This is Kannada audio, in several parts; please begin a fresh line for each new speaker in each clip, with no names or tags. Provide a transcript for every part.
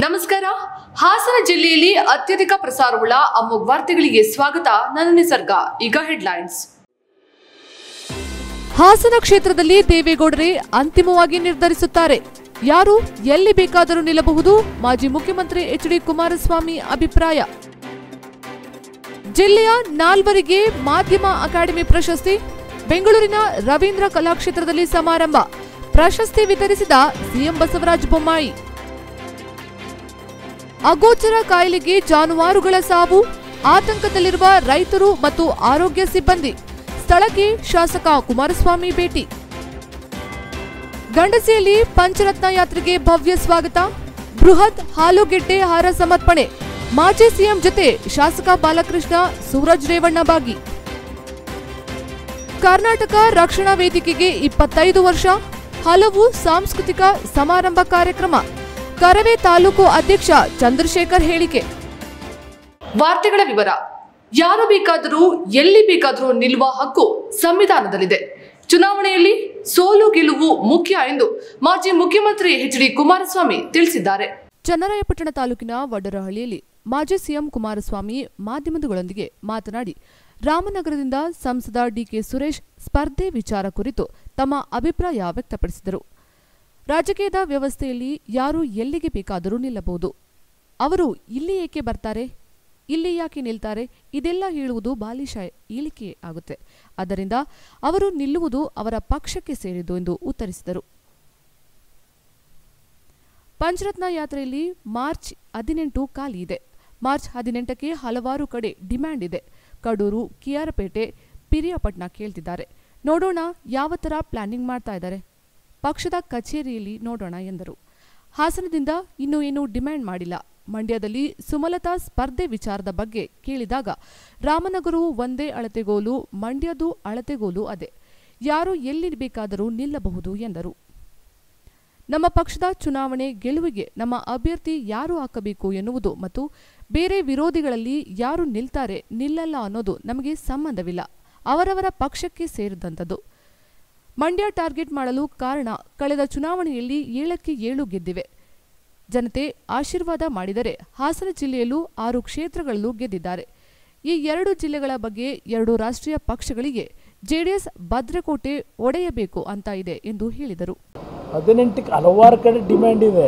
ನಮಸ್ಕಾರ ಹಾಸನ ಜಿಲ್ಲೆಯಲ್ಲಿ ಅತ್ಯಧಿಕ ಪ್ರಸಾರವುಳ್ಳ ಅಮೋಘ್ ವಾರ್ತೆಗಳಿಗೆ ಸ್ವಾಗತ ನನ್ನ ನಿಸರ್ಗ ಈಗ ಹೆಡ್ಲೈನ್ಸ್ ಹಾಸನ ಕ್ಷೇತ್ರದಲ್ಲಿ ದೇವೇಗೌಡರೇ ಅಂತಿಮವಾಗಿ ನಿರ್ಧರಿಸುತ್ತಾರೆ ಯಾರು ಎಲ್ಲಿ ಬೇಕಾದರೂ ನಿಲ್ಲಬಹುದು ಮಾಜಿ ಮುಖ್ಯಮಂತ್ರಿ ಎಚ್ ಡಿ ಕುಮಾರಸ್ವಾಮಿ ಅಭಿಪ್ರಾಯ ಜಿಲ್ಲೆಯ ನಾಲ್ವರಿಗೆ ಮಾಧ್ಯಮ ಅಕಾಡೆಮಿ ಪ್ರಶಸ್ತಿ ಬೆಂಗಳೂರಿನ ರವೀಂದ್ರ ಕಲಾಕ್ಷೇತ್ರದಲ್ಲಿ ಸಮಾರಂಭ ಪ್ರಶಸ್ತಿ ವಿತರಿಸಿದ ಸಿಎಂ ಬಸವರಾಜ ಬೊಮ್ಮಾಯಿ ಅಗೋಚರ ಕಾಯಿಲೆಗೆ ಜಾನುವಾರುಗಳ ಸಾವು ಆತಂಕದಲ್ಲಿರುವ ರೈತರು ಮತ್ತು ಆರೋಗ್ಯ ಸಿಬ್ಬಂದಿ ಸ್ಥಳಕ್ಕೆ ಶಾಸಕ ಕುಮಾರಸ್ವಾಮಿ ಭೇಟಿ ಗಂಡಸಿಯಲ್ಲಿ ಪಂಚರತ್ನ ಯಾತ್ರೆಗೆ ಭವ್ಯ ಸ್ವಾಗತ ಬೃಹತ್ ಹಾಲುಗೆಡ್ಡೆ ಹಾರ ಸಮರ್ಪಣೆ ಮಾಜಿ ಸಿಎಂ ಜೊತೆ ಶಾಸಕ ಬಾಲಕೃಷ್ಣ ಸೂರಜ್ ರೇವಣ್ಣ ಭಾಗಿ ಕರ್ನಾಟಕ ರಕ್ಷಣಾ ವೇದಿಕೆಗೆ ಇಪ್ಪತ್ತೈದು ವರ್ಷ ಹಲವು ಸಾಂಸ್ಕೃತಿಕ ಸಮಾರಂಭ ಕಾರ್ಯಕ್ರಮ ಕರವೇ ತಾಲೂಕು ಅಧ್ಯಕ್ಷ ಚಂದ್ರಶೇಖರ್ ಹೇಳಿಕೆ ವಾರ್ತೆಗಳ ವಿವರ ಯಾರು ಬೇಕಾದರೂ ಎಲ್ಲಿ ಬೇಕಾದರೂ ನಿಲ್ಲುವ ಹಕ್ಕು ಸಂವಿಧಾನದಲ್ಲಿದೆ ಚುನಾವಣೆಯಲ್ಲಿ ಸೋಲು ಗೆಲುವು ಮುಖ್ಯ ಎಂದು ಮಾಜಿ ಮುಖ್ಯಮಂತ್ರಿ ಎಚ್ ಡಿ ಕುಮಾರಸ್ವಾಮಿ ತಿಳಿಸಿದ್ದಾರೆ ಚನ್ನರಾಯಪಟ್ಟಣ ತಾಲೂಕಿನ ವಡರಹಳ್ಳಿಯಲ್ಲಿ ಮಾಜಿ ಸಿಎಂ ಕುಮಾರಸ್ವಾಮಿ ಮಾಧ್ಯಮದಗಳೊಂದಿಗೆ ಮಾತನಾಡಿ ರಾಮನಗರದಿಂದ ಸಂಸದ ಡಿಕೆ ಸುರೇಶ್ ಸ್ಪರ್ಧೆ ವಿಚಾರ ಕುರಿತು ತಮ್ಮ ಅಭಿಪ್ರಾಯ ವ್ಯಕ್ತಪಡಿಸಿದರು ರಾಜಕೀಯದ ವ್ಯವಸ್ಥೆಯಲ್ಲಿ ಯಾರು ಎಲ್ಲಿಗೆ ಬೇಕಾದರೂ ನಿಲ್ಲಬಹುದು ಅವರು ಇಲ್ಲಿ ಏಕೆ ಬರ್ತಾರೆ ಇಲ್ಲಿ ಯಾಕೆ ನಿಲ್ತಾರೆ ಇದೆಲ್ಲ ಹೇಳುವುದು ಬಾಲಿಶ ಇಳಿಕೆ ಆಗುತ್ತೆ ಆದ್ದರಿಂದ ಅವರು ನಿಲ್ಲುವುದು ಅವರ ಪಕ್ಷಕ್ಕೆ ಸೇರಿದ್ದು ಎಂದು ಉತ್ತರಿಸಿದರು ಪಂಚರತ್ನ ಯಾತ್ರೆಯಲ್ಲಿ ಮಾರ್ಚ್ ಹದಿನೆಂಟು ಖಾಲಿ ಇದೆ ಮಾರ್ಚ್ ಹದಿನೆಂಟಕ್ಕೆ ಹಲವಾರು ಕಡೆ ಡಿಮ್ಯಾಂಡ್ ಇದೆ ಕಡೂರು ಕಿಯಾರಪೇಟೆ ಪಿರಿಯಾಪಟ್ನ ಕೇಳ್ತಿದ್ದಾರೆ ನೋಡೋಣ ಯಾವ ಥರ ಪ್ಲಾನಿಂಗ್ ಮಾಡ್ತಾ ಇದ್ದಾರೆ ಪಕ್ಷದ ಕಚೇರಿಯಲ್ಲಿ ನೋಡೋಣ ಎಂದರು ಹಾಸನದಿಂದ ಇನ್ನೂ ಏನೂ ಡಿಮ್ಯಾಂಡ್ ಮಾಡಿಲ್ಲ ಮಂಡ್ಯದಲ್ಲಿ ಸುಮಲತಾ ಸ್ಪರ್ಧೆ ವಿಚಾರದ ಬಗ್ಗೆ ಕೇಳಿದಾಗ ರಾಮನಗರವು ಒಂದೇ ಅಳತೆಗೋಲು ಮಂಡ್ಯದು ಅಳತೆಗೋಲು ಅದೇ ಯಾರು ಎಲ್ಲಿ ಬೇಕಾದರೂ ನಿಲ್ಲಬಹುದು ಎಂದರು ನಮ್ಮ ಪಕ್ಷದ ಚುನಾವಣೆ ಗೆಲುವಿಗೆ ನಮ್ಮ ಅಭ್ಯರ್ಥಿ ಯಾರು ಹಾಕಬೇಕು ಎನ್ನುವುದು ಮತ್ತು ಬೇರೆ ವಿರೋಧಿಗಳಲ್ಲಿ ಯಾರು ನಿಲ್ತಾರೆ ನಿಲ್ಲಲ್ಲ ಅನ್ನೋದು ನಮಗೆ ಸಂಬಂಧವಿಲ್ಲ ಅವರವರ ಪಕ್ಷಕ್ಕೆ ಸೇರಿದಂಥದ್ದು ಮಂಡ್ಯ ಟಾರ್ಗೆಟ್ ಮಾಡಲು ಕಾರಣ ಕಳೆದ ಚುನಾವಣೆಯಲ್ಲಿ ಏಳಕ್ಕೆ ಏಳು ಗೆದ್ದಿವೆ ಜನತೆ ಆಶೀರ್ವಾದ ಮಾಡಿದರೆ ಹಾಸನ ಜಿಲ್ಲೆಯಲ್ಲೂ ಆರು ಕ್ಷೇತ್ರಗಳಲ್ಲೂ ಗೆದ್ದಿದ್ದಾರೆ ಈ ಎರಡು ಜಿಲ್ಲೆಗಳ ಬಗ್ಗೆ ಎರಡು ರಾಷ್ಟ್ರೀಯ ಪಕ್ಷಗಳಿಗೆ ಜೆಡಿಎಸ್ ಭದ್ರಕೋಟೆ ಒಡೆಯಬೇಕು ಅಂತ ಇದೆ ಎಂದು ಹೇಳಿದರು
ಹದಿನೆಂಟಕ್ಕೆ ಹಲವಾರು ಕಡೆ ಡಿಮ್ಯಾಂಡ್ ಇದೆ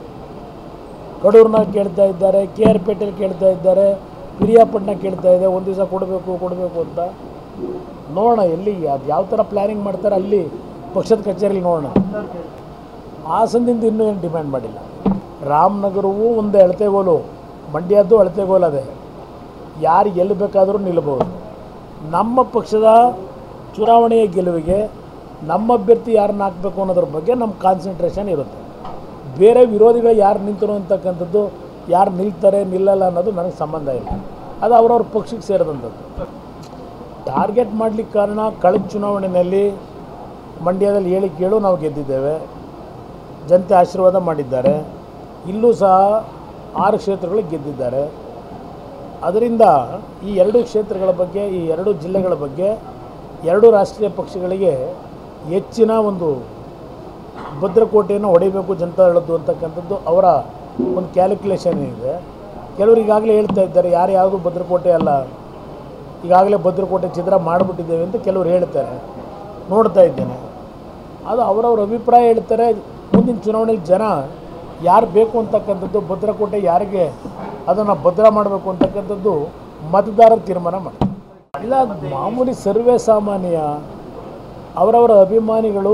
ಕಡೂರಿನಾಗ ಕೇಳ್ತಾ ಇದ್ದಾರೆ ಕೆ ಆರ್ ಪೇಟೆಯಲ್ಲಿ ಕೇಳ್ತಾ ಇದ್ದಾರೆ ಪಿರಿಯಾಪಟ್ಟಣ ಕೇಳ್ತಾ ಇದೆ ಒಂದು ದಿವಸ ಕೊಡಬೇಕು ಕೊಡಬೇಕು ಅಂತ ನೋಡೋಣ ಎಲ್ಲಿ ಅದು ಯಾವ ಥರ ಪ್ಲ್ಯಾನಿಂಗ್ ಮಾಡ್ತಾರೆ ಅಲ್ಲಿ ಪಕ್ಷದ ಕಚೇರಿಲಿ ನೋಡೋಣ ಹಾಸನದಿಂದ ಇನ್ನೂ ಏನು ಡಿಮ್ಯಾಂಡ್ ಮಾಡಿಲ್ಲ ರಾಮನಗರವೂ ಒಂದು ಅಳತೆಗೋಲು ಮಂಡ್ಯದ್ದು ಅಳತೆಗೋಲು ಅದೇ ಯಾರು ಎಲ್ಲಿ ಬೇಕಾದರೂ ನಿಲ್ಲಬಹುದು ನಮ್ಮ ಪಕ್ಷದ ಚುನಾವಣೆಯ ಗೆಲುವಿಗೆ ನಮ್ಮ ಅಭ್ಯರ್ಥಿ ಯಾರನ್ನ ಹಾಕಬೇಕು ಅನ್ನೋದ್ರ ಬಗ್ಗೆ ನಮ್ಮ ಕಾನ್ಸಂಟ್ರೇಷನ್ ಇರುತ್ತೆ ಬೇರೆ ವಿರೋಧಿಗಳು ಯಾರು ನಿಂತರು ಅಂತಕ್ಕಂಥದ್ದು ಯಾರು ನಿಲ್ತಾರೆ ನಿಲ್ಲಲ್ಲ ಅನ್ನೋದು ನನಗೆ ಸಂಬಂಧ ಇಲ್ಲ ಅದು ಅವ್ರವ್ರ ಪಕ್ಷಕ್ಕೆ ಸೇರಿದಂಥದ್ದು ಟಾರ್ಗೆಟ್ ಮಾಡಲಿಕ್ಕೆ ಕಾರಣ ಕಳೆದ ಚುನಾವಣೆಯಲ್ಲಿ ಮಂಡ್ಯದಲ್ಲಿ ಹೇಳಿ ಕೇಳು ನಾವು ಗೆದ್ದಿದ್ದೇವೆ ಜನತೆ ಆಶೀರ್ವಾದ ಮಾಡಿದ್ದಾರೆ ಇಲ್ಲೂ ಸಹ ಆರು ಕ್ಷೇತ್ರಗಳಿಗೆ ಗೆದ್ದಿದ್ದಾರೆ ಅದರಿಂದ ಈ ಎರಡು ಕ್ಷೇತ್ರಗಳ ಬಗ್ಗೆ ಈ ಎರಡು ಜಿಲ್ಲೆಗಳ ಬಗ್ಗೆ ಎರಡು ರಾಷ್ಟ್ರೀಯ ಪಕ್ಷಗಳಿಗೆ ಹೆಚ್ಚಿನ ಒಂದು ಭದ್ರಕೋಟೆಯನ್ನು ಹೊಡಿಬೇಕು ಜನತಾ ಹೇಳೋದು ಅಂತಕ್ಕಂಥದ್ದು ಅವರ ಒಂದು ಕ್ಯಾಲ್ಕುಲೇಷನ್ ಇದೆ ಕೆಲವರು ಈಗಾಗಲೇ ಹೇಳ್ತಾ ಇದ್ದಾರೆ ಯಾರು ಯಾವುದು ಭದ್ರಕೋಟೆ ಅಲ್ಲ ಈಗಾಗಲೇ ಭದ್ರಕೋಟೆ ಚಿತ್ರ ಮಾಡಿಬಿಟ್ಟಿದ್ದೇವೆ ಅಂತ ಕೆಲವರು ಹೇಳ್ತಾರೆ ನೋಡ್ತಾ ಇದ್ದೇನೆ ಅದು ಅವರವ್ರ ಅಭಿಪ್ರಾಯ ಹೇಳ್ತಾರೆ ಮುಂದಿನ ಚುನಾವಣೆಯಲ್ಲಿ ಜನ ಯಾರು ಬೇಕು ಅಂತಕ್ಕಂಥದ್ದು ಭದ್ರಕೋಟೆ ಯಾರಿಗೆ ಅದನ್ನು ಭದ್ರ ಮಾಡಬೇಕು ಅಂತಕ್ಕಂಥದ್ದು ಮತದಾರರು ತೀರ್ಮಾನ ಮಾಡ್ತಾರೆ ಇಲ್ಲ ಅದು ಮಾಮೂಲಿ ಸರ್ವೇ ಸಾಮಾನ್ಯ ಅವರವರ ಅಭಿಮಾನಿಗಳು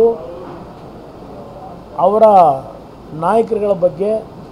ಅವರ ನಾಯಕರುಗಳ ಬಗ್ಗೆ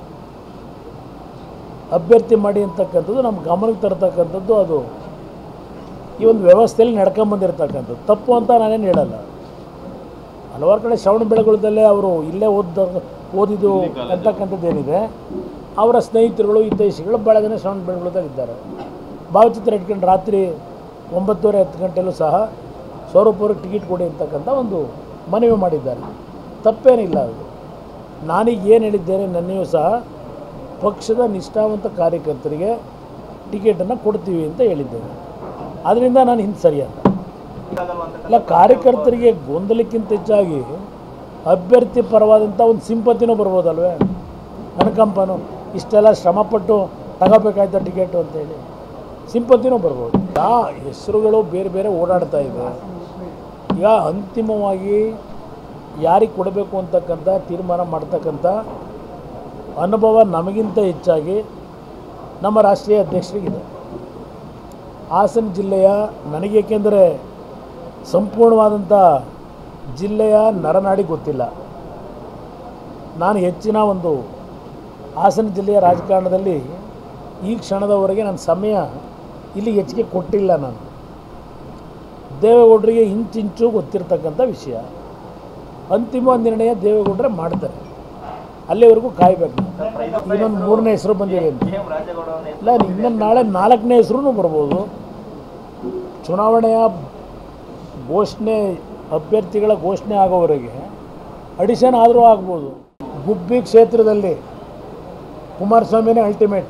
ಅಭ್ಯರ್ಥಿ ಮಾಡಿ ಅಂತಕ್ಕಂಥದ್ದು ನಮ್ಮ ಗಮನಕ್ಕೆ ತರ್ತಕ್ಕಂಥದ್ದು ಅದು ಈ ಒಂದು ವ್ಯವಸ್ಥೆಯಲ್ಲಿ ನಡ್ಕೊಂಬಂದಿರ್ತಕ್ಕಂಥದ್ದು ತಪ್ಪು ಅಂತ ನಾನೇನು ಹೇಳಲ್ಲ ಹಲವಾರು ಕಡೆ ಶ್ರವಣ ಬೆಳಗೊಳದಲ್ಲೇ ಅವರು ಇಲ್ಲೇ ಓದ ಓದಿದ್ದು ಅಂತಕ್ಕಂಥದ್ದು ಏನಿದೆ ಅವರ ಸ್ನೇಹಿತರುಗಳು ಹಿತೈಷಿಗಳು ಭಾಳ ಜನ ಶ್ರವಣ ಬೆಳಗೊಳದಲ್ಲಿ ಇದ್ದಾರೆ ಭಾವಚಿತ್ರ ಇಟ್ಕೊಂಡು ರಾತ್ರಿ ಒಂಬತ್ತುವರೆ ಹತ್ತು ಗಂಟೆಲೂ ಸಹ ಸ್ವರೂಪವ್ರಿಗೆ ಟಿಕೆಟ್ ಕೊಡಿ ಅಂತಕ್ಕಂಥ ಒಂದು ಮನವಿ ಮಾಡಿದ್ದಾರೆ ತಪ್ಪೇನಿಲ್ಲ ಅದು ನಾನೀಗ ಏನು ಹೇಳಿದ್ದೇನೆ ನನ್ನೆಯೂ ಸಹ ಪಕ್ಷದ ನಿಷ್ಠಾವಂತ ಕಾರ್ಯಕರ್ತರಿಗೆ ಟಿಕೆಟನ್ನು ಕೊಡ್ತೀವಿ ಅಂತ ಹೇಳಿದ್ದೇನೆ ಅದರಿಂದ ನಾನು ಹಿಂದೆ ಸರಿಯಲ್ಲ ಇಲ್ಲ ಕಾರ್ಯಕರ್ತರಿಗೆ ಗೊಂದಲಕ್ಕಿಂತ ಹೆಚ್ಚಾಗಿ ಅಭ್ಯರ್ಥಿ ಪರವಾದಂಥ ಒಂದು ಸಿಂಪತಿನೂ ಬರ್ಬೋದಲ್ವೇ ಅನುಕಂಪನೂ ಇಷ್ಟೆಲ್ಲ ಶ್ರಮಪಟ್ಟು ತಗೋಬೇಕಾಯ್ತ ಟಿಕೆಟು ಅಂತೇಳಿ ಸಿಂಪತಿನೂ ಬರ್ಬೋದು ಆ ಹೆಸರುಗಳು ಬೇರೆ ಬೇರೆ ಓಡಾಡ್ತಾ ಇದೆ ಈಗ ಅಂತಿಮವಾಗಿ ಯಾರಿಗೆ ಕೊಡಬೇಕು ಅಂತಕ್ಕಂಥ ತೀರ್ಮಾನ ಮಾಡ್ತಕ್ಕಂಥ ಅನುಭವ ನಮಗಿಂತ ಹೆಚ್ಚಾಗಿ ನಮ್ಮ ರಾಷ್ಟ್ರೀಯ ಅಧ್ಯಕ್ಷರಿಗಿದೆ ಹಾಸನ ಜಿಲ್ಲೆಯ ನನಗೆ ಏಕೆಂದರೆ ಸಂಪೂರ್ಣವಾದಂಥ ಜಿಲ್ಲೆಯ ನರನಾಡಿ ಗೊತ್ತಿಲ್ಲ ನಾನು ಹೆಚ್ಚಿನ ಒಂದು ಹಾಸನ ಜಿಲ್ಲೆಯ ರಾಜಕಾರಣದಲ್ಲಿ ಈ ಕ್ಷಣದವರೆಗೆ ನನ್ನ ಸಮಯ ಇಲ್ಲಿ ಹೆಚ್ಚಿಗೆ ಕೊಟ್ಟಿಲ್ಲ ನಾನು ದೇವೇಗೌಡರಿಗೆ ಇಂಚಿಂಚು ಗೊತ್ತಿರ್ತಕ್ಕಂಥ ವಿಷಯ ಅಂತಿಮ ನಿರ್ಣಯ ದೇವೇಗೌಡರೇ ಮಾಡ್ತಾರೆ ಅಲ್ಲಿವರೆಗೂ ಕಾಯಬೇಕು ಇನ್ನೊಂದು ಮೂರನೇ ಹೆಸರು ಬಂದಿದೆ ಅಂತ ಇಲ್ಲ ಇನ್ನೊಂದು ನಾಳೆ ನಾಲ್ಕನೇ ಹೆಸರು ಬರ್ಬೋದು ಚುನಾವಣೆಯ ಘೋಷಣೆ ಅಭ್ಯರ್ಥಿಗಳ ಘೋಷಣೆ ಆಗೋವರೆಗೆ ಅಡಿಷನ್ ಆದರೂ ಆಗ್ಬೋದು ಗುಬ್ಬಿ ಕ್ಷೇತ್ರದಲ್ಲಿ ಕುಮಾರಸ್ವಾಮಿನೇ ಅಲ್ಟಿಮೇಟ್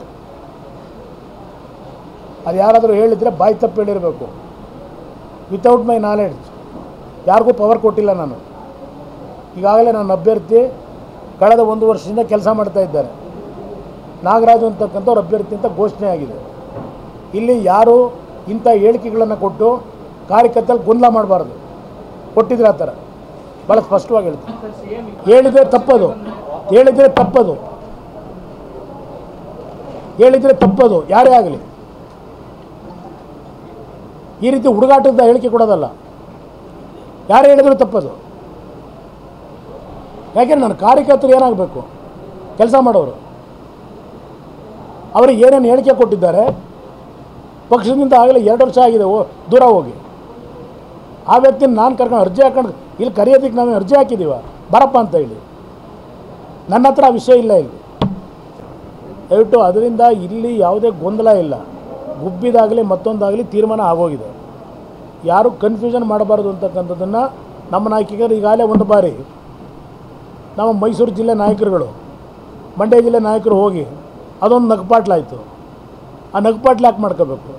ಅದು ಯಾರಾದರೂ ಹೇಳಿದರೆ ಬಾಯಿ ತಪ್ಪು ಹೇಳಿರಬೇಕು ವಿತೌಟ್ ಮೈ ನಾಲೆಡ್ಜ್ ಯಾರಿಗೂ ಪವರ್ ಕೊಟ್ಟಿಲ್ಲ ನಾನು ಈಗಾಗಲೇ ನನ್ನ ಅಭ್ಯರ್ಥಿ ಕಳೆದ ಒಂದು ವರ್ಷದಿಂದ ಕೆಲಸ ಮಾಡ್ತಾ ಇದ್ದಾರೆ ನಾಗರಾಜು ಅಂತಕ್ಕಂಥವ್ರ ಅಭ್ಯರ್ಥಿ ಅಂತ ಘೋಷಣೆ ಆಗಿದೆ ಇಲ್ಲಿ ಯಾರು ಇಂಥ ಹೇಳಿಕೆಗಳನ್ನು ಕೊಟ್ಟು ಕಾರ್ಯಕರ್ತಲ್ಲಿ ಗೊಂದಲ ಮಾಡಬಾರ್ದು ಕೊಟ್ಟಿದ್ರೆ ಆ ಥರ ಭಾಳ ಸ್ಪಷ್ಟವಾಗಿ ಹೇಳ್ತೀನಿ ಹೇಳಿದರೆ ತಪ್ಪದು ಹೇಳಿದರೆ ತಪ್ಪದು ಹೇಳಿದರೆ ತಪ್ಪದು ಯಾರೇ ಆಗಲಿ ಈ ರೀತಿ ಹುಡುಗಾಟದ ಹೇಳಿಕೆ ಕೊಡೋದಲ್ಲ ಯಾರು ಹೇಳಿದ್ರು ತಪ್ಪದು ಯಾಕೆಂದ್ರೆ ನನ್ನ ಕಾರ್ಯಕರ್ತರು ಏನಾಗಬೇಕು ಕೆಲಸ ಮಾಡೋರು ಅವರಿಗೆ ಏನೇನು ಹೇಳಿಕೆ ಕೊಟ್ಟಿದ್ದಾರೆ ಪಕ್ಷದಿಂದ ಆಗಲೇ ಎರಡು ವರ್ಷ ಆಗಿದೆ ಓ ದೂರ ಹೋಗಿ ಆ ವ್ಯಕ್ತಿನ ನಾನು ಕರ್ಕೊಂಡು ಅರ್ಜಿ ಹಾಕೊಂಡು ಇಲ್ಲಿ ಕರೆಯೋದಕ್ಕೆ ನಾವು ಅರ್ಜಿ ಹಾಕಿದ್ದೀವ ಬರಪ್ಪ ಅಂತ ಹೇಳಿ ನನ್ನ ಹತ್ರ ಆ ವಿಷಯ ಇಲ್ಲ ಇಲ್ಲಿ ದಯವಿಟ್ಟು ಅದರಿಂದ ಇಲ್ಲಿ ಯಾವುದೇ ಗೊಂದಲ ಇಲ್ಲ ಗುಬ್ಬಿದಾಗಲಿ ಮತ್ತೊಂದಾಗಲಿ ತೀರ್ಮಾನ ಆಗೋಗಿದೆ ಯಾರು ಕನ್ಫ್ಯೂಷನ್ ಮಾಡಬಾರ್ದು ಅಂತಕ್ಕಂಥದ್ದನ್ನು ನಮ್ಮ ನಾಯಕಿಗರು ಈಗಾಗಲೇ ಒಂದು ಬಾರಿ ನಮ್ಮ ಮೈಸೂರು ಜಿಲ್ಲೆ ನಾಯಕರುಗಳು ಮಂಡ್ಯ ಜಿಲ್ಲೆ ನಾಯಕರು ಹೋಗಿ ಅದೊಂದು ನಗಪಾಟ್ಲಾಯಿತು ಆ ನಗಪಾಟ್ಲು ಯಾಕೆ ಮಾಡ್ಕೋಬೇಕು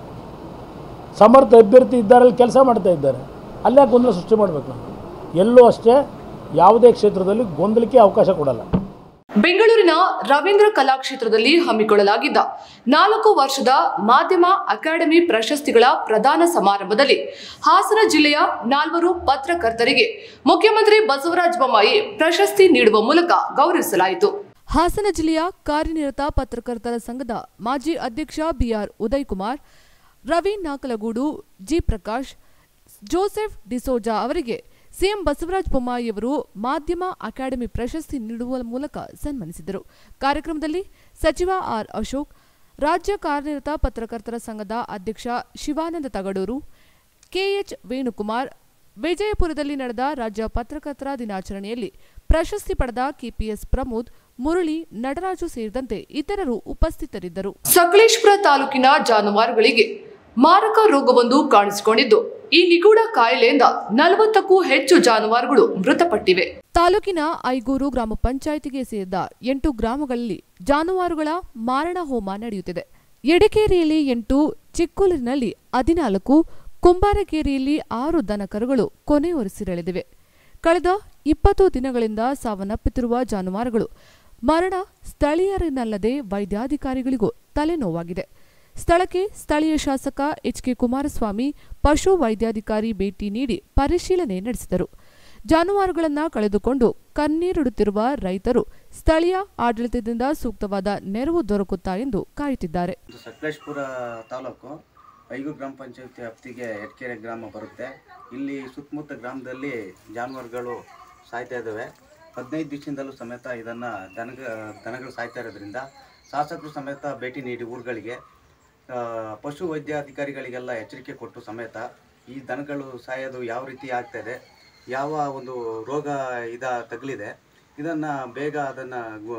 ಸಮರ್ಥ ಅಭ್ಯರ್ಥಿ ಇದ್ದಾರಲ್ಲಿ ಕೆಲಸ ಮಾಡ್ತಾ ಇದ್ದಾರೆ ಅಲ್ಲೇ ಗೊಂದಲ ಸೃಷ್ಟಿ ಮಾಡಬೇಕು ನಾವು ಎಲ್ಲೂ ಅಷ್ಟೇ ಯಾವುದೇ ಕ್ಷೇತ್ರದಲ್ಲಿ ಗೊಂದಲಕ್ಕೆ ಅವಕಾಶ ಕೊಡಲ್ಲ
ಬೆಂಗಳೂರಿನ ರವೀಂದ್ರ ಕಲಾಕ್ಷೇತ್ರದಲ್ಲಿ ಹಮ್ಮಿಕೊಳ್ಳಲಾಗಿದ್ದ ನಾಲ್ಕು ವರ್ಷದ ಮಾಧ್ಯಮ ಅಕಾಡೆಮಿ ಪ್ರಶಸ್ತಿಗಳ ಪ್ರದಾನ ಸಮಾರಂಭದಲ್ಲಿ ಹಾಸನ ಜಿಲ್ಲೆಯ ನಾಲ್ವರು ಪತ್ರಕರ್ತರಿಗೆ ಮುಖ್ಯಮಂತ್ರಿ ಬಸವರಾಜ ಬೊಮ್ಮಾಯಿ ಪ್ರಶಸ್ತಿ ನೀಡುವ ಮೂಲಕ ಗೌರವಿಸಲಾಯಿತು ಹಾಸನ ಜಿಲ್ಲೆಯ ಕಾರ್ಯನಿರತ ಪತ್ರಕರ್ತರ ಸಂಘದ ಮಾಜಿ ಅಧ್ಯಕ್ಷ BR Uday Kumar Ravi Nakalagudu G Prakash Joseph D'Souza ಅವರಿಗೆ ಸಿಎಂ ಬಸವರಾಜ ಬೊಮ್ಮಾಯಿಯವರು ಮಾಧ್ಯಮ ಅಕಾಡೆಮಿ ಪ್ರಶಸ್ತಿ ನೀಡುವ ಮೂಲಕ ಸನ್ಮಾನಿಸಿದರು ಕಾರ್ಯಕ್ರಮದಲ್ಲಿ ಸಚಿವ ಆರ್ ಅಶೋಕ್ ರಾಜ್ಯ ಕಾರ್ಯನಿರತ ಪತ್ರಕರ್ತರ ಸಂಘದ ಅಧ್ಯಕ್ಷ ಶಿವಾನಂದ ತಗಡೂರು ಕೆಎಚ್ ವೇಣುಕುಮಾರ್ ವಿಜಯಪುರದಲ್ಲಿ ನಡೆದ ರಾಜ್ಯ ಪತ್ರಕರ್ತರ ದಿನಾಚರಣೆಯಲ್ಲಿ ಪ್ರಶಸ್ತಿ ಪಡೆದ ಕೆಪಿಎಸ್ ಪ್ರಮೋದ್ ಮುರಳಿ ನಟರಾಜು ಸೇರಿದಂತೆ ಇತರರು ಉಪಸ್ಥಿತರಿದ್ದರು ಸಕಲೇಶ್ಪುರ ತಾಲೂಕಿನ ಜಾನುವಾರುಗಳಿಗೆ ಮಾರಕ ರೋಗವೊಂದು ಕಾಣಿಸಿಕೊಂಡಿದ್ದು ಈ ನಿಗೂಢ ಕಾಯಿಲೆಯಿಂದ ನಲವತ್ತಕ್ಕೂ ಹೆಚ್ಚು ಜಾನುವಾರುಗಳು ಮೃತಪಟ್ಟಿವೆ ತಾಲೂಕಿನ ಐಗೂರು ಗ್ರಾಮ ಪಂಚಾಯಿತಿಗೆ ಸೇರಿದ ಎಂಟು ಗ್ರಾಮಗಳಲ್ಲಿ ಜಾನುವಾರುಗಳ ಮಾರಣ ಹೋಮ ನಡೆಯುತ್ತಿದೆ ಎಡಕೇರಿಯಲ್ಲಿ ಎಂಟು ಚಿಕ್ಕೂರಿನಲ್ಲಿ ಹದಿನಾಲ್ಕು ಕುಂಬಾರಗೇರಿಯಲ್ಲಿ ಆರು ದನಕರುಗಳು ಕೊನೆಯುಸಿರೆಳೆದಿವೆ ಕಳೆದ ಇಪ್ಪತ್ತು ದಿನಗಳಿಂದ ಸಾವನ್ನಪ್ಪುತ್ತಿರುವ ಜಾನುವಾರುಗಳು ಮರಣ ಸ್ಥಳೀಯರನ್ನಲ್ಲದೆ ವೈದ್ಯಾಧಿಕಾರಿಗಳಿಗೂ ತಲೆನೋವಾಗಿದೆ ಸ್ಥಳಕ್ಕೆ ಸ್ಥಳೀಯ ಶಾಸಕ ಎಚ್ ಕೆ ಕುಮಾರಸ್ವಾಮಿ ಪಶು ವೈದ್ಯಾಧಿಕಾರಿ ಭೇಟಿ ನೀಡಿ ಪರಿಶೀಲನೆ ನಡೆಸಿದರು ಜಾನುವಾರುಗಳನ್ನು ಕಳೆದುಕೊಂಡು ಕಣ್ಣೀರಿಡುತ್ತಿರುವ ರೈತರು ಸ್ಥಳೀಯ ಆಡಳಿತದಿಂದ ಸೂಕ್ತವಾದ ನೆರವು ದೊರಕುತ್ತಾ ಎಂದು ಕಾಯುತ್ತಿದ್ದಾರೆ
ಇದು ಸಕಲೇಶ್ಪುರ ತಾಲೂಕು ಐಗೂರು ಗ್ರಾಮ ಪಂಚಾಯತಿ ವ್ಯಾಪ್ತಿಗೆ ಎಟ್ಕೆರೆ ಗ್ರಾಮ ಬರುತ್ತೆ ಇಲ್ಲಿ ಸುತ್ತಮುತ್ತ ಗ್ರಾಮದಲ್ಲಿ ಜಾನುವಾರುಗಳು ಸಾಯ್ತಾ ಇದ್ದಾವೆ ಹದಿನೈದು ದಿವಸದಿಂದಲೂ ಸಮೇತ ಇದನ್ನು ದನಗ ದನಗಳು ಸಾಯ್ತಾ ಇರೋದ್ರಿಂದ ಶಾಸಕರು ಸಮೇತ ಭೇಟಿ ನೀಡಿ ಊರುಗಳಿಗೆ ಆ, ಪಶು ವೈದ್ಯಾಧಿಕಾರಿಗಳಿಗೆಲ್ಲ ಎಚ್ಚರಿಕೆ ಕೊಟ್ಟು ಸಮೇತ ಈ ದನಗಳು ಸಾಯೋದು ಯಾವ ರೀತಿ ಆಗ್ತಾ ಇದೆ ಯಾವ ಒಂದು ರೋಗ ಇದ ತಗಲಿದೆ ಇದನ್ನು ಬೇಗ ಅದನ್ನು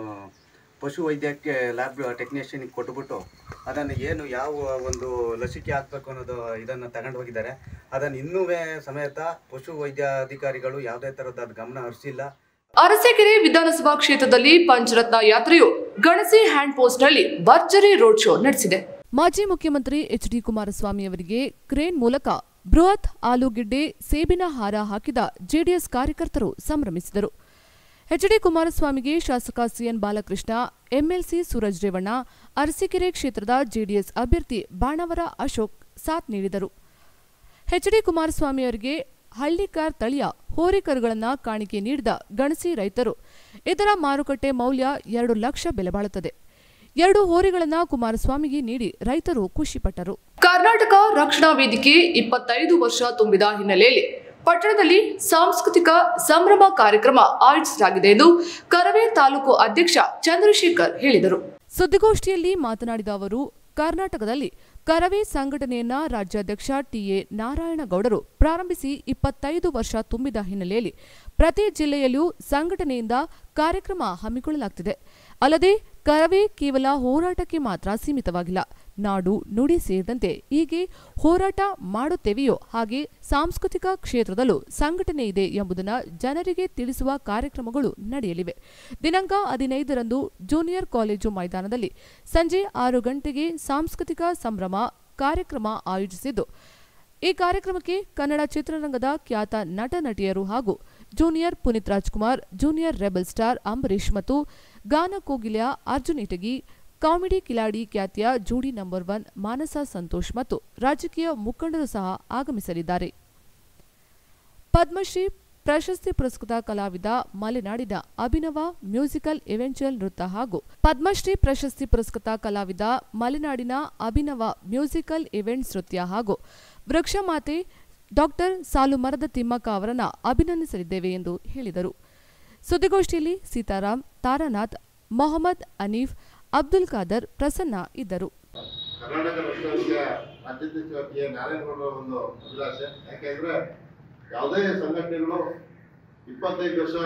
ಪಶು ವೈದ್ಯಕ್ಕೆ ಲ್ಯಾಬ್ ಟೆಕ್ನಿಷಿಯನ್ಗೆ ಕೊಟ್ಟುಬಿಟ್ಟು ಅದನ್ನು ಏನು ಯಾವ ಒಂದು ಲಸಿಕೆ ಹಾಕ್ಬೇಕು ಅನ್ನೋದು ಇದನ್ನು ತಗೊಂಡು ಹೋಗಿದ್ದಾರೆ ಅದನ್ನು ಇನ್ನೂ ಸಮೇತ ಪಶು ವೈದ್ಯಾಧಿಕಾರಿಗಳು ಯಾವುದೇ ಥರದ ಗಮನ ಹರಿಸಿಲ್ಲ
ಅರಸೀಕೆರೆ ವಿಧಾನಸಭಾ ಕ್ಷೇತ್ರದಲ್ಲಿ ಪಂಚರತ್ನ ಯಾತ್ರೆಯು ಗಣಸಿ ಹ್ಯಾಂಡ್ ಪೋಸ್ಟ್ನಲ್ಲಿ ಭರ್ಜರಿ ರೋಡ್ ಶೋ ನಡೆಸಿದೆ ಮಾಜಿ ಮುಖ್ಯಮಂತ್ರಿ ಎಚ್ ಡಿ ಕುಮಾರಸ್ವಾಮಿ ಅವರಿಗೆ ಕ್ರೇನ್ ಮೂಲಕ ಬೃಹತ್ ಆಲೂಗೆಡ್ಡೆ ಸೇಬಿನ ಹಾರ ಹಾಕಿದ ಜೆಡಿಎಸ್ ಕಾರ್ಯಕರ್ತರು ಸಂಭ್ರಮಿಸಿದರು ಎಚ್ ಡಿ ಕುಮಾರಸ್ವಾಮಿಗೆ ಶಾಸಕ ಸಿಎನ್ ಬಾಲಕೃಷ್ಣ ಎಂಎಲ್ಸಿ ಸೂರಜ್ ರೇವಣ್ಣ ಅರಸೀಕೆರೆ ಕ್ಷೇತ್ರದ ಜೆಡಿಎಸ್ ಅಭ್ಯರ್ಥಿ ಬಾಣವರ ಅಶೋಕ್ ಸಾಥ್ ನೀಡಿದರು ಎಚ್ ಡಿ ಕುಮಾರಸ್ವಾಮಿ ಅವರಿಗೆ ಹಳ್ಳಿಕಾರ್ ತಳಿಯ ಹೋರಿಕರುಗಳನ್ನು ಕಾಣಿಕೆ ನೀಡಿದ ಗಣಸಿ ರೈತರು ಇದರ ಮಾರುಕಟ್ಟೆ ಮೌಲ್ಯ ಎರಡು ಲಕ್ಷ ಬೆಲೆ ಬಾಳುತ್ತದೆ ಎರಡು ಹೋರಿಗಳನ್ನು ಕುಮಾರಸ್ವಾಮಿಗೆ ನೀಡಿ ರೈತರು ಖುಷಿಪಟ್ಟರು ಕರ್ನಾಟಕ ರಕ್ಷಣಾ ವೇದಿಕೆ ಇಪ್ಪತ್ತೈದು ವರ್ಷ ತುಂಬಿದ ಹಿನ್ನೆಲೆಯಲ್ಲಿ ಪಟ್ಟಣದಲ್ಲಿ ಸಾಂಸ್ಕೃತಿಕ ಸಂಭ್ರಮ ಕಾರ್ಯಕ್ರಮ ಆಯೋಜಿಸಲಾಗಿದೆ ಎಂದು ಕರವೇ ತಾಲೂಕು ಅಧ್ಯಕ್ಷ ಚಂದ್ರಶೇಖರ್ ಹೇಳಿದರು ಸುದ್ದಿಗೋಷ್ಠಿಯಲ್ಲಿ ಮಾತನಾಡಿದ ಅವರು ಕರ್ನಾಟಕದಲ್ಲಿ ಕರವೇ ಸಂಘಟನೆಯನ್ನ ರಾಜ್ಯಾಧ್ಯಕ್ಷ ಟಿಎ ನಾರಾಯಣಗೌಡರು ಪ್ರಾರಂಭಿಸಿ ಇಪ್ಪತ್ತೈದು ವರ್ಷ ತುಂಬಿದ ಹಿನ್ನೆಲೆಯಲ್ಲಿ ಪ್ರತಿ ಜಿಲ್ಲೆಯಲ್ಲೂ ಸಂಘಟನೆಯಿಂದ ಕಾರ್ಯಕ್ರಮ ಹಮ್ಮಿಕೊಳ್ಳಲಾಗುತ್ತಿದೆ ಅಲ್ಲದೆ ಕರವೇ ಕೇವಲ ಹೋರಾಟಕ್ಕೆ ಮಾತ್ರ ಸೀಮಿತವಾಗಿಲ್ಲ ನಾಡು ನುಡಿ ಸೇರಿದಂತೆ ಹೀಗೆ ಹೋರಾಟ ಮಾಡುತ್ತೇವೆಯೋ ಹಾಗೆ ಸಾಂಸ್ಕೃತಿಕ ಕ್ಷೇತ್ರದಲ್ಲೂ ಸಂಘಟನೆ ಇದೆ ಎಂಬುದನ್ನು ಜನರಿಗೆ ತಿಳಿಸುವ ಕಾರ್ಯಕ್ರಮಗಳು ನಡೆಯಲಿವೆ ದಿನಾಂಕ ಹದಿನೈದರಂದು ಜೂನಿಯರ್ ಕಾಲೇಜು ಮೈದಾನದಲ್ಲಿ ಸಂಜೆ ಆರು ಗಂಟೆಗೆ ಸಾಂಸ್ಕೃತಿಕ ಸಂಭ್ರಮ ಕಾರ್ಯಕ್ರಮ ಆಯೋಜಿಸಿದ್ದು ಈ ಕಾರ್ಯಕ್ರಮಕ್ಕೆ ಕನ್ನಡ ಚಿತ್ರರಂಗದ ಖ್ಯಾತ ನಟ ನಟಿಯರು ಹಾಗೂ junior Puneeth Rajkumar junior rebel star Ambareesh ಮತ್ತು ಗಾನ ಕೋಗಿಲೆಯ ಅರ್ಜುನ್ ಇಟಗಿ ಕಾಮಿಡಿ ಕಿಲಾಡಿ ಖ್ಯಾತಿಯ ಜೋಡಿ ನಂಬರ್ ಒನ್ ಮಾನಸ ಸಂತೋಷ್ ಮತ್ತು ರಾಜಕೀಯ ಮುಖಂಡರು ಸಹ ಆಗಮಿಸಲಿದ್ದಾರೆ ಪದ್ಮಶ್ರೀ ಪ್ರಶಸ್ತಿ ಪುರಸ್ಕೃತ ಕಲಾವಿದ ಮಲೆನಾಡಿನ ಅಭಿನವ ಮ್ಯೂಸಿಕಲ್ ಇವೆಂಚುಯಲ್ ನೃತ್ಯ ಹಾಗೂ ಪದ್ಮಶ್ರೀ ಪ್ರಶಸ್ತಿ ಪುರಸ್ಕೃತ ಕಲಾವಿದ ಮಲೆನಾಡಿನ ಅಭಿನವ ಮ್ಯೂಸಿಕಲ್ ಇವೆಂಟ್ಸ್ ನೃತ್ಯ ಹಾಗೂ ವೃಕ್ಷಮಾತೆ ಡಾಕ್ಟರ್ ಸಾಲುಮರದ ತಿಮ್ಮಕ್ಕ ಅವರನ್ನ ಅಭಿನಂದಿಸಲಿದ್ದೇವೆ ಎಂದು ಹೇಳಿದರು ಸುದ್ದಿಗೋಷ್ಠಿಯಲ್ಲಿ ಸೀತಾರಾಮ್ ತಾರಾನಾಥ್ ಮೊಹಮ್ಮದ್ ಅನೀಫ್ ಅಬ್ದುಲ್ ಖಾದರ್ ಪ್ರಸನ್ನ ಇದ್ದರು
ಕರ್ನಾಟಕ ರಾಷ್ಟ್ರೀಯ ರಾಜ್ಯಾಧ್ಯಕ್ಷ ನಾರಾಯಣಗೌಡರ ಒಂದು ಅಭಿಲಾಷೆ ಯಾಕೆಂದ್ರೆ ಯಾವುದೇ ಸಂಘಟನೆಗಳು ಇಪ್ಪತ್ತೈದು ವರ್ಷ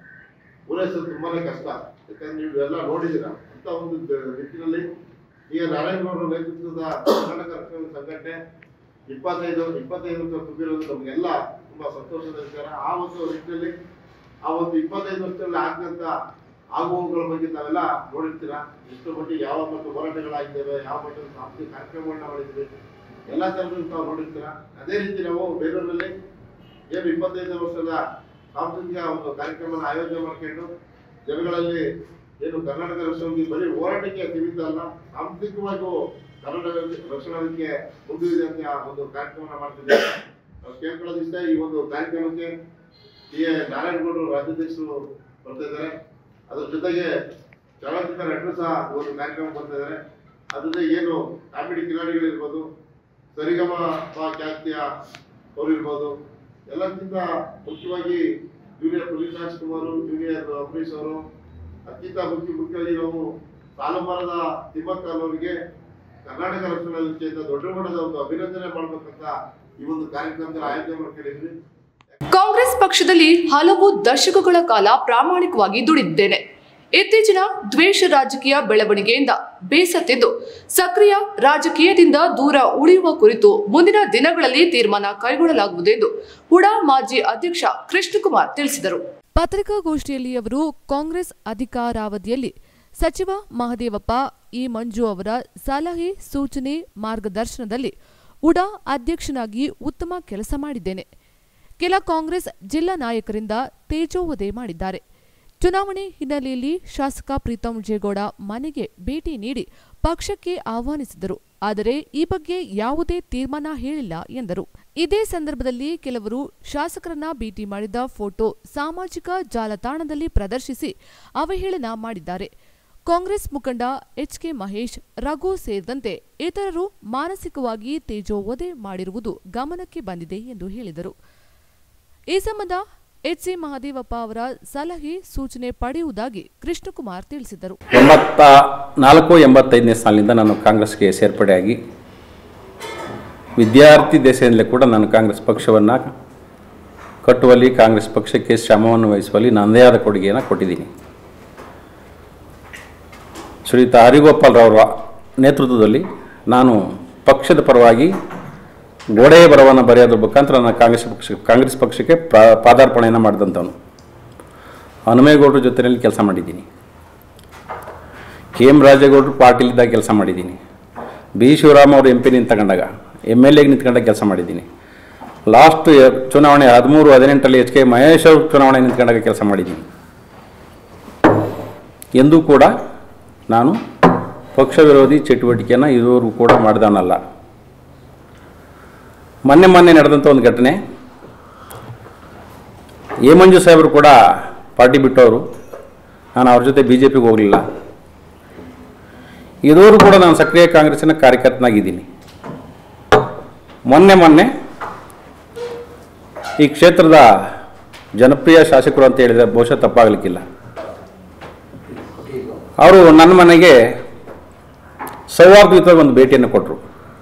ಪೂರೈಸೋದು ತುಂಬಾನೇ ಕಷ್ಟ ಯಾಕಂದ್ರೆ ನೀವು ಎಲ್ಲ ನೋಡಿದ್ದೀರಾ ಅಂತ ಒಂದು ದ- ನಿಟ್ಟಿನಲ್ಲಿ ಈಗ ನಾರಾಯಣಗೌಡರ ನೇತೃತ್ವದ ಕರ್ನಾಟಕ ರಕ್ಷಣಾ ಸಂಘಟನೆ ಇಪ್ಪತ್ತೈದು ಇಪ್ಪತ್ತೈದು ವರ್ಷ ತುಂಬಿರೋದು ನಮಗೆಲ್ಲ ತುಂಬಾ ಸಂತೋಷದ ವಿಚಾರ ಆ ಒಂದು ನಿಟ್ಟಿನಲ್ಲಿ ಆ ಒಂದು ಇಪ್ಪತ್ತೈದು ವರ್ಷದಲ್ಲಿ ಆಗಂತ ಆಗುವುಗಳ ಬಗ್ಗೆ ತಾವೆಲ್ಲ ನೋಡಿರ್ತೀರಾ ಎಷ್ಟು ಮಟ್ಟಿಗೆ ಯಾವ ಮತ್ತು ಹೋರಾಟಗಳಾಗಿದ್ದಾವೆ ಯಾವ ಮಟ್ಟದ ಸಾಂಸ್ಕೃತಿಕ ಕಾರ್ಯಕ್ರಮಗಳನ್ನ ಮಾಡಿದ್ವಿ ಎಲ್ಲ ಥರದ್ದು ತಾವು ನೋಡಿರ್ತೀರಾ ಅದೇ ರೀತಿ ನಾವು ಬೇಲೂರಿನಲ್ಲಿ ಏನು ಇಪ್ಪತ್ತೈದು ವರ್ಷದ ಸಾಂಸ್ಕೃತಿಕ ಒಂದು ಕಾರ್ಯಕ್ರಮನ ಆಯೋಜನೆ ಮಾಡ್ಕೊಂಡು ಜನಗಳಲ್ಲಿ ಏನು ಕರ್ನಾಟಕ ರಕ್ಷಣಾ ಬರೀ ಹೋರಾಟಕ್ಕೆ ಸೀಮಿತ ಅಲ್ಲ ಸಾಂಸ್ಕೃತಿಕವಾಗಿಯೂ ಕರ್ನಾಟಕ ರಕ್ಷಣಾ ವೇದಿಕೆ ಮುಂದುವರಿದೆ ಅಂತ ಒಂದು ಕಾರ್ಯಕ್ರಮನ ಮಾಡ್ತಿದ್ದೇವೆ ನಾವು ಕೇಳ್ಕೊಳ್ಳೋದು ಇಷ್ಟ ಈ ಒಂದು ಕಾರ್ಯಕ್ರಮಕ್ಕೆ ಟಿ ಎ ನಾರಾಯಣಗೌಡರು ರಾಜ್ಯಾಧ್ಯಕ್ಷರು ಬರ್ತಾ ಇದ್ದಾರೆ ಅದ್ರ ಜೊತೆಗೆ ಚಲನಚಿತ್ರ ನಟರು ಸಹ ಈ ಒಂದು ಕಾರ್ಯಕ್ರಮ ಬರ್ತಾ ಇದ್ದಾರೆ ಅದ್ರ ಜೊತೆ ಏನು ಕಾಮಿಡಿ ಕಿಲಾಡಿಗಳಿರ್ಬೋದು ಸರಿಗಮ ಪ ಖ್ಯಾತಿಯ ಅವರು ಇರ್ಬೋದು ಎಲ್ಲಕ್ಕಿಂತ ಮುಖ್ಯವಾಗಿ ಜೂನಿಯರ್ ಪುನೀತ್ ರಾಜ್ಕುಮಾರ್ ಜೂನಿಯರ್ ಅಂಬರೀಶ್ ಅವರು ಅತ್ಯಂತ ಮುಖ್ಯ ಮುಖ್ಯವಾಗಿ ನಾವು ಸಾಲುಮರದ ತಿಮ್ಮಕ್ಕ ಅವರಿಗೆ ಕರ್ನಾಟಕ ರಕ್ಷಣಾ ವೇದಿಕೆಯಿಂದ ದೊಡ್ಡ ಮಟ್ಟದ ಒಂದು ಅಭಿನಂದನೆ ಮಾಡ್ಬೇಕಂತ ಈ ಒಂದು ಕಾರ್ಯಕ್ರಮದಲ್ಲಿ ಆಯೋಜನೆ ಮಾಡ್ಕೊಂಡಿದ್ವಿ
ಕಾಂಗ್ರೆಸ್ ಪಕ್ಷದಲ್ಲಿ ಹಲವು ದಶಕಗಳ ಕಾಲ ಪ್ರಾಮಾಣಿಕವಾಗಿ ದುಡಿದಿದ್ದೇನೆ ಇತ್ತೀಚಿನ ದ್ವೇಷ ರಾಜಕೀಯ ಬೆಳವಣಿಗೆಯಿಂದ ಬೇಸತ್ತಿದ್ದು ಸಕ್ರಿಯ ರಾಜಕೀಯದಿಂದ ದೂರ ಉಳಿಯುವ ಕುರಿತು ಮುಂದಿನ ದಿನಗಳಲ್ಲಿ ತೀರ್ಮಾನ ಕೈಗೊಳ್ಳಲಾಗುವುದು ಎಂದು ಹುಡಾ ಮಾಜಿ ಅಧ್ಯಕ್ಷ ಕೃಷ್ಣಕುಮಾರ್ ತಿಳಿಸಿದರು ಪತ್ರಿಕಾಗೋಷ್ಠಿಯಲ್ಲಿ ಅವರು ಕಾಂಗ್ರೆಸ್ ಅಧಿಕಾರಾವಧಿಯಲ್ಲಿ ಸಚಿವ ಮಹದೇವಪ್ಪ ಇ ಮಂಜು ಅವರ ಸಲಹೆ ಸೂಚನೆ ಮಾರ್ಗದರ್ಶನದಲ್ಲಿ ಉಡಾ ಅಧ್ಯಕ್ಷನಾಗಿ ಉತ್ತಮ ಕೆಲಸ ಮಾಡಿದ್ದೇನೆ ಕೆಲ ಕಾಂಗ್ರೆಸ್ ಜಿಲ್ಲಾ ನಾಯಕರಿಂದ ತೇಜೋವಧೆ ಮಾಡಿದ್ದಾರೆ ಚುನಾವಣೆ ಹಿನ್ನೆಲೆಯಲ್ಲಿ ಶಾಸಕ ಪ್ರೀತಂ ಜೇಗೌಡ ಮನೆಗೆ ಭೇಟಿ ನೀಡಿ ಪಕ್ಷಕ್ಕೆ ಆಹ್ವಾನಿಸಿದರು ಆದರೆ ಈ ಬಗ್ಗೆ ಯಾವುದೇ ತೀರ್ಮಾನ ಹೇಳಿಲ್ಲ ಎಂದರು ಇದೇ ಸಂದರ್ಭದಲ್ಲಿ ಕೆಲವರು ಶಾಸಕರನ್ನ ಭೇಟಿ ಮಾಡಿದ ಫೋಟೋ ಸಾಮಾಜಿಕ ಜಾಲತಾಣದಲ್ಲಿ ಪ್ರದರ್ಶಿಸಿ ಅವಹೇಳನ ಮಾಡಿದ್ದಾರೆ ಕಾಂಗ್ರೆಸ್ ಮುಖಂಡ ಎಚ್ ಕೆ ಮಹೇಶ್ ರಘು ಸೇರಿದಂತೆ ಇತರರು ಮಾನಸಿಕವಾಗಿ ತೇಜೋವಧೆ ಮಾಡಿರುವುದು ಗಮನಕ್ಕೆ ಬಂದಿದೆ ಎಂದು ಹೇಳಿದರು ಈ ಸಂಬಂಧ ಎಚ್ ಸಿ ಮಹದೇವಪ್ಪ ಅವರ ಸಲಹೆ ಸೂಚನೆ ಪಡೆಯುವುದಾಗಿ ಕೃಷ್ಣಕುಮಾರ್ ತಿಳಿಸಿದರು
ಎಂಬತ್ತ ನಾಲ್ಕು ಎಂಬತ್ತೈದನೇ ಸಾಲಿನಿಂದ ನಾನು ಕಾಂಗ್ರೆಸ್ಗೆ ಸೇರ್ಪಡೆಯಾಗಿ ವಿದ್ಯಾರ್ಥಿ ದೆಸೆಯಿಂದಲೇ ಕೂಡ ನಾನು ಕಾಂಗ್ರೆಸ್ ಪಕ್ಷವನ್ನು ಕಟ್ಟುವಲ್ಲಿ ಕಾಂಗ್ರೆಸ್ ಪಕ್ಷಕ್ಕೆ ಶ್ರಮವನ್ನು ವಹಿಸುವಲ್ಲಿ ನನ್ನದೇ ಆದ ಕೊಡುಗೆಯನ್ನು ಕೊಟ್ಟಿದ್ದೀನಿ ಶ್ರೀಯುತ ಹರಿಗೋಪಾಲ್ರವರ ನೇತೃತ್ವದಲ್ಲಿ ನಾನು ಪಕ್ಷದ ಪರವಾಗಿ ಗೋಡೆಯ ಬರವನ್ನು ಬರೆಯೋದ್ರ ಮುಖಾಂತರ ನಾನು ಕಾಂಗ್ರೆಸ್ ಪಕ್ಷ ಕಾಂಗ್ರೆಸ್ ಪಕ್ಷಕ್ಕೆ ಪ್ರಾ ಪಾದಾರ್ಪಣೆಯನ್ನು ಮಾಡಿದಂಥವನು ಹನುಮೇಗೌಡರ ಜೊತೆಯಲ್ಲಿ ಕೆಲಸ ಮಾಡಿದ್ದೀನಿ ಕೆ ಎಂ ರಾಜೇಗೌಡರು ಪಾರ್ಟಿಲಿದ್ದಾಗ ಕೆಲಸ ಮಾಡಿದ್ದೀನಿ ಬಿ ಶಿವರಾಮ್ ಅವರು ಎಂ ಪಿ ನಿಂತ್ಕೊಂಡಾಗ ಎಮ್ ಎಲ್ ಎಗೆ ನಿಂತ್ಕೊಂಡಾಗ ಕೆಲಸ ಮಾಡಿದ್ದೀನಿ ಲಾಸ್ಟ್ ಚುನಾವಣೆ ಹದಿಮೂರು ಹದಿನೆಂಟರಲ್ಲಿ ಎಚ್ ಕೆ ಮಹೇಶ್ ಅವರು ಚುನಾವಣೆ ನಿಂತ್ಕೊಂಡಾಗ ಕೆಲಸ ಮಾಡಿದ್ದೀನಿ ಎಂದೂ ಕೂಡ ನಾನು ಪಕ್ಷ ವಿರೋಧಿ ಚಟುವಟಿಕೆಯನ್ನು ಇದುವರೆಗೂ ಕೂಡ ಮಾಡಿದವನಲ್ಲ ಮೊನ್ನೆ ಮೊನ್ನೆ ನಡೆದಂಥ ಒಂದು ಘಟನೆ ಎ ಮಂಜು ಸಾಹೇಬರು ಕೂಡ ಪಾರ್ಟಿ ಬಿಟ್ಟವರು ನಾನು ಅವ್ರ ಜೊತೆ ಬಿ ಜೆ ಪಿಗೆ ಹೋಗಲಿಲ್ಲ ಇದುವರೆಗೂ ಕೂಡ ನಾನು ಸಕ್ರಿಯ ಕಾಂಗ್ರೆಸ್ಸಿನ ಕಾರ್ಯಕರ್ತನಾಗಿದ್ದೀನಿ ಮೊನ್ನೆ ಮೊನ್ನೆ ಈ ಕ್ಷೇತ್ರದ ಜನಪ್ರಿಯ ಶಾಸಕರು ಅಂತ ಹೇಳಿದರೆ ಬಹುಶಃ ತಪ್ಪಾಗಲಿಕ್ಕಿಲ್ಲ ಅವರು ನನ್ನ ಮನೆಗೆ ಸೌಹಾರ್ದಯುತವಾಗಿ ಒಂದು ಭೇಟಿಯನ್ನು ಕೊಟ್ಟರು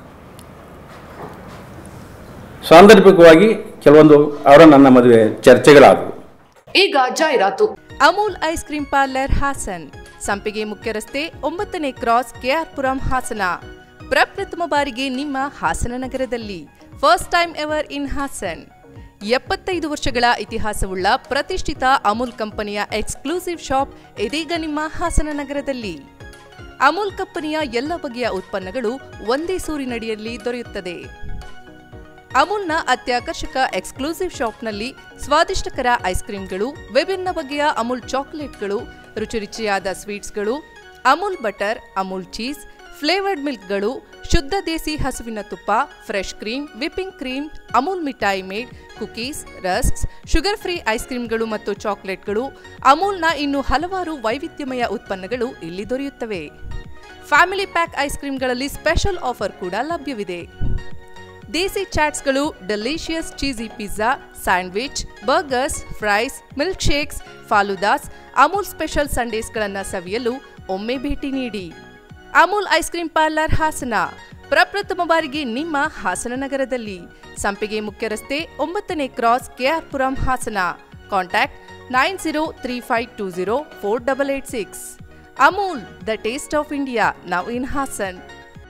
ಸಾಂದರ್ಭಿಕವಾಗಿ ಕೆಲವೊಂದು ಅವರ ನನ್ನ ಮದುವೆ ಚರ್ಚೆಗಳಾದವು
ಈಗ ಜಾಹೀರಾತು
Amul ice cream parlour Hassan Sampige ಮುಖ್ಯ ರಸ್ತೆ ಒಂಬತ್ತನೇ ಕ್ರಾಸ್ ಕೆಆರ್ಪುರಂ ಹಾಸನ ಪ್ರಪ್ರಥಮ ಬಾರಿಗೆ ನಿಮ್ಮ ಹಾಸನ ನಗರದಲ್ಲಿ first time ever in Hassan ಎಪ್ಪತ್ತೈದು ವರ್ಷಗಳ ಇತಿಹಾಸವುಳ್ಳ ಪ್ರತಿಷ್ಠಿತ ಅಮೂಲ್ ಕಂಪನಿಯ ಎಕ್ಸ್ಕ್ಲೂಸಿವ್ ಶಾಪ್ ಇದೀಗ ನಿಮ್ಮ ಹಾಸನ ನಗರದಲ್ಲಿ ಅಮೂಲ್ ಕಂಪನಿಯ ಎಲ್ಲ ಬಗೆಯ ಉತ್ಪನ್ನಗಳು ಒಂದೇ ಸೂರಿನಡಿಯಲ್ಲಿ ದೊರೆಯುತ್ತದೆ ಅಮೂಲ್ನ ಅತ್ಯಾಕರ್ಷಕ ಎಕ್ಸ್ಕ್ಲೂಸಿವ್ ಶಾಪ್ನಲ್ಲಿ ಸ್ವಾದಿಷ್ಟಕರ ಐಸ್ ಕ್ರೀಮ್ಗಳು ವಿಭಿನ್ನ ಬಗೆಯ ಅಮೂಲ್ ಚಾಕೊಲೇಟ್ಗಳು ರುಚಿ ರುಚಿಯಾದ ಸ್ವೀಟ್ಸ್ಗಳು Amul butter Amul cheese flavoured ಮಿಲ್ಕ್ಗಳು ಶುದ್ಧ ದೇಸಿ ಹಸುವಿನ ತುಪ್ಪ fresh cream whipping cream Amul ಮಿಠಾಯಿ made cookies rusks sugar free ice ಕ್ರೀಮ್ಗಳು ಮತ್ತು ಚಾಕೊಲೇಟ್ಗಳು ಅಮೂಲ್ನ ಇನ್ನು ಹಲವಾರು ವೈವಿಧ್ಯಮಯ ಉತ್ಪನ್ನಗಳು ಇಲ್ಲಿ ದೊರೆಯುತ್ತವೆ ಫ್ಯಾಮಿಲಿ ಪ್ಯಾಕ್ ಐಸ್ ಕ್ರೀಮ್ಗಳಲ್ಲಿ ಸ್ಪೆಷಲ್ ಆಫರ್ ಕೂಡ ಲಭ್ಯವಿದೆ ದೇಸಿ ಚಾಟ್ಸ್ಗಳು delicious cheesy pizza sandwich burgers fries milk shakes faloodas Amul special ಸಂಡೇಸ್ಗಳನ್ನು ಸವಿಯಲು ಒಮ್ಮೆ ಭೇಟಿ ನೀಡಿ Amul ice cream parlour Hassan ಪ್ರಪ್ರಥಮ ಬಾರಿಗೆ ನಿಮ್ಮ ಹಾಸನ ನಗರದಲ್ಲಿ ಸಂಪಿಗೆ ಮುಖ್ಯ ರಸ್ತೆ ಒಂಬತ್ತನೇ cross KR Puram Hassan contact nine zero three five two zero four double eight six Amul the taste of India now in Hassan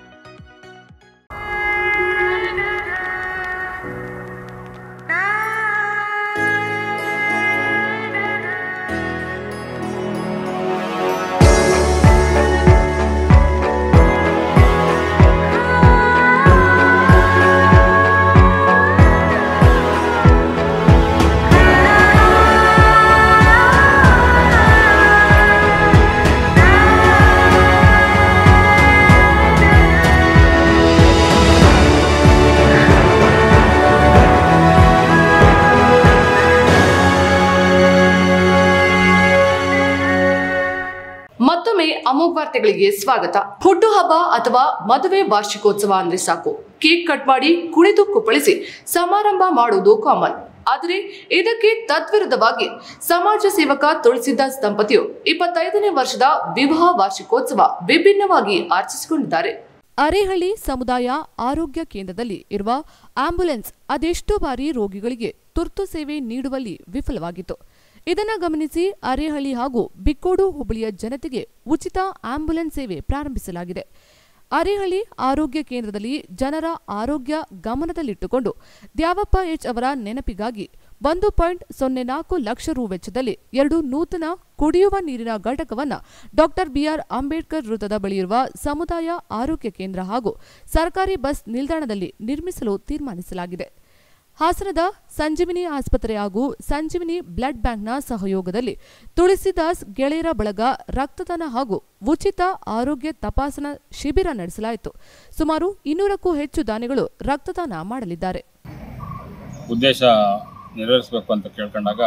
ಮತ್ತೊಮ್ಮೆ ಅಮೋಘ ವಾರ್ತೆಗಳಿಗೆ ಸ್ವಾಗತ ಹುಟ್ಟುಹಬ್ಬ ಅಥವಾ ಮದುವೆ ವಾರ್ಷಿಕೋತ್ಸವ ಅಂದ್ರೆ ಸಾಕು ಕೇಕ್ ಕಟ್ ಮಾಡಿ ಕುಣಿದು ಕುಪ್ಪಳಿಸಿ ಸಮಾರಂಭ ಮಾಡುವುದು ಕಾಮನ್ ಆದರೆ ಇದಕ್ಕೆ ತದ್ವಿರುದ್ಧವಾಗಿ ಸಮಾಜ ಸೇವಕ ತುಳಸಿದಾಸ್ ದಂಪತಿಯು ಇಪ್ಪತ್ತೈದನೇ ವರ್ಷದ ವಿವಾಹ ವಾರ್ಷಿಕೋತ್ಸವ ವಿಭಿನ್ನವಾಗಿ ಆಚರಿಸಿಕೊಂಡಿದ್ದಾರೆ ಅರೇಹಳ್ಳಿ ಸಮುದಾಯ ಆರೋಗ್ಯ ಕೇಂದ್ರದಲ್ಲಿ ಇರುವ ಆಂಬ್ಯುಲೆನ್ಸ್ ಅದೆಷ್ಟೋ ಬಾರಿ ರೋಗಿಗಳಿಗೆ ತುರ್ತು ಸೇವೆ ನೀಡುವಲ್ಲಿ ವಿಫಲವಾಗಿತ್ತು ಇದನ್ನು ಗಮನಿಸಿ ಅರೇಹಳ್ಳಿ ಹಾಗೂ ಬಿಕ್ಕೋಡು ಹುಬ್ಬಳ್ಳಿಯ ಜನತೆಗೆ ಉಚಿತ ಆಂಬ್ಯುಲೆನ್ಸ್ ಸೇವೆ ಪ್ರಾರಂಭಿಸಲಾಗಿದೆ ಅರೇಹಳ್ಳಿ ಆರೋಗ್ಯ ಕೇಂದ್ರದಲ್ಲಿ ಜನರ ಆರೋಗ್ಯ ಗಮನದಲ್ಲಿಟ್ಟುಕೊಂಡು ದ್ಯಾವಪ್ಪ ಎಚ್ ಅವರ ನೆನಪಿಗಾಗಿ ಒಂದು ಪಾಯಿಂಟ್ ಸೊನ್ನೆ ನಾಲ್ಕು ಲಕ್ಷ ರು ವೆಚ್ಚದಲ್ಲಿ ಎರಡು ನೂತನ ಕುಡಿಯುವ ನೀರಿನ ಘಟಕವನ್ನು ಡಾಕ್ಟರ್ ಬಿಆರ್ ಅಂಬೇಡ್ಕರ್ ವೃತ್ತದ ಬಳಿಯಿರುವ ಸಮುದಾಯ ಆರೋಗ್ಯ ಕೇಂದ್ರ ಹಾಗೂ ಸರ್ಕಾರಿ ಬಸ್ ನಿಲ್ದಾಣದಲ್ಲಿ ನಿರ್ಮಿಸಲು ತೀರ್ಮಾನಿಸಲಾಗಿದೆ ಹಾಸನದ ಸಂಜೀವಿನಿ ಆಸ್ಪತ್ರೆ ಹಾಗೂ ಸಂಜೀವಿನಿ ಬ್ಲಡ್ ಬ್ಯಾಂಕ್ನ ಸಹಯೋಗದಲ್ಲಿ ತುಳಸಿದಾಸ್ ಗೆಳೆಯರ ಬಳಗ ರಕ್ತದಾನ ಹಾಗೂ ಉಚಿತ ಆರೋಗ್ಯ ತಪಾಸಣಾ ಶಿಬಿರ ನಡೆಸಲಾಯಿತು ಸುಮಾರು ಇನ್ನೂರಕ್ಕೂ ಹೆಚ್ಚು ದಾನಿಗಳು ರಕ್ತದಾನ ಮಾಡಲಿದ್ದಾರೆ
ಉದ್ದೇಶ ನೆರವೇರಿಸಬೇಕು ಅಂತ ಕೇಳ್ಕೊಂಡಾಗ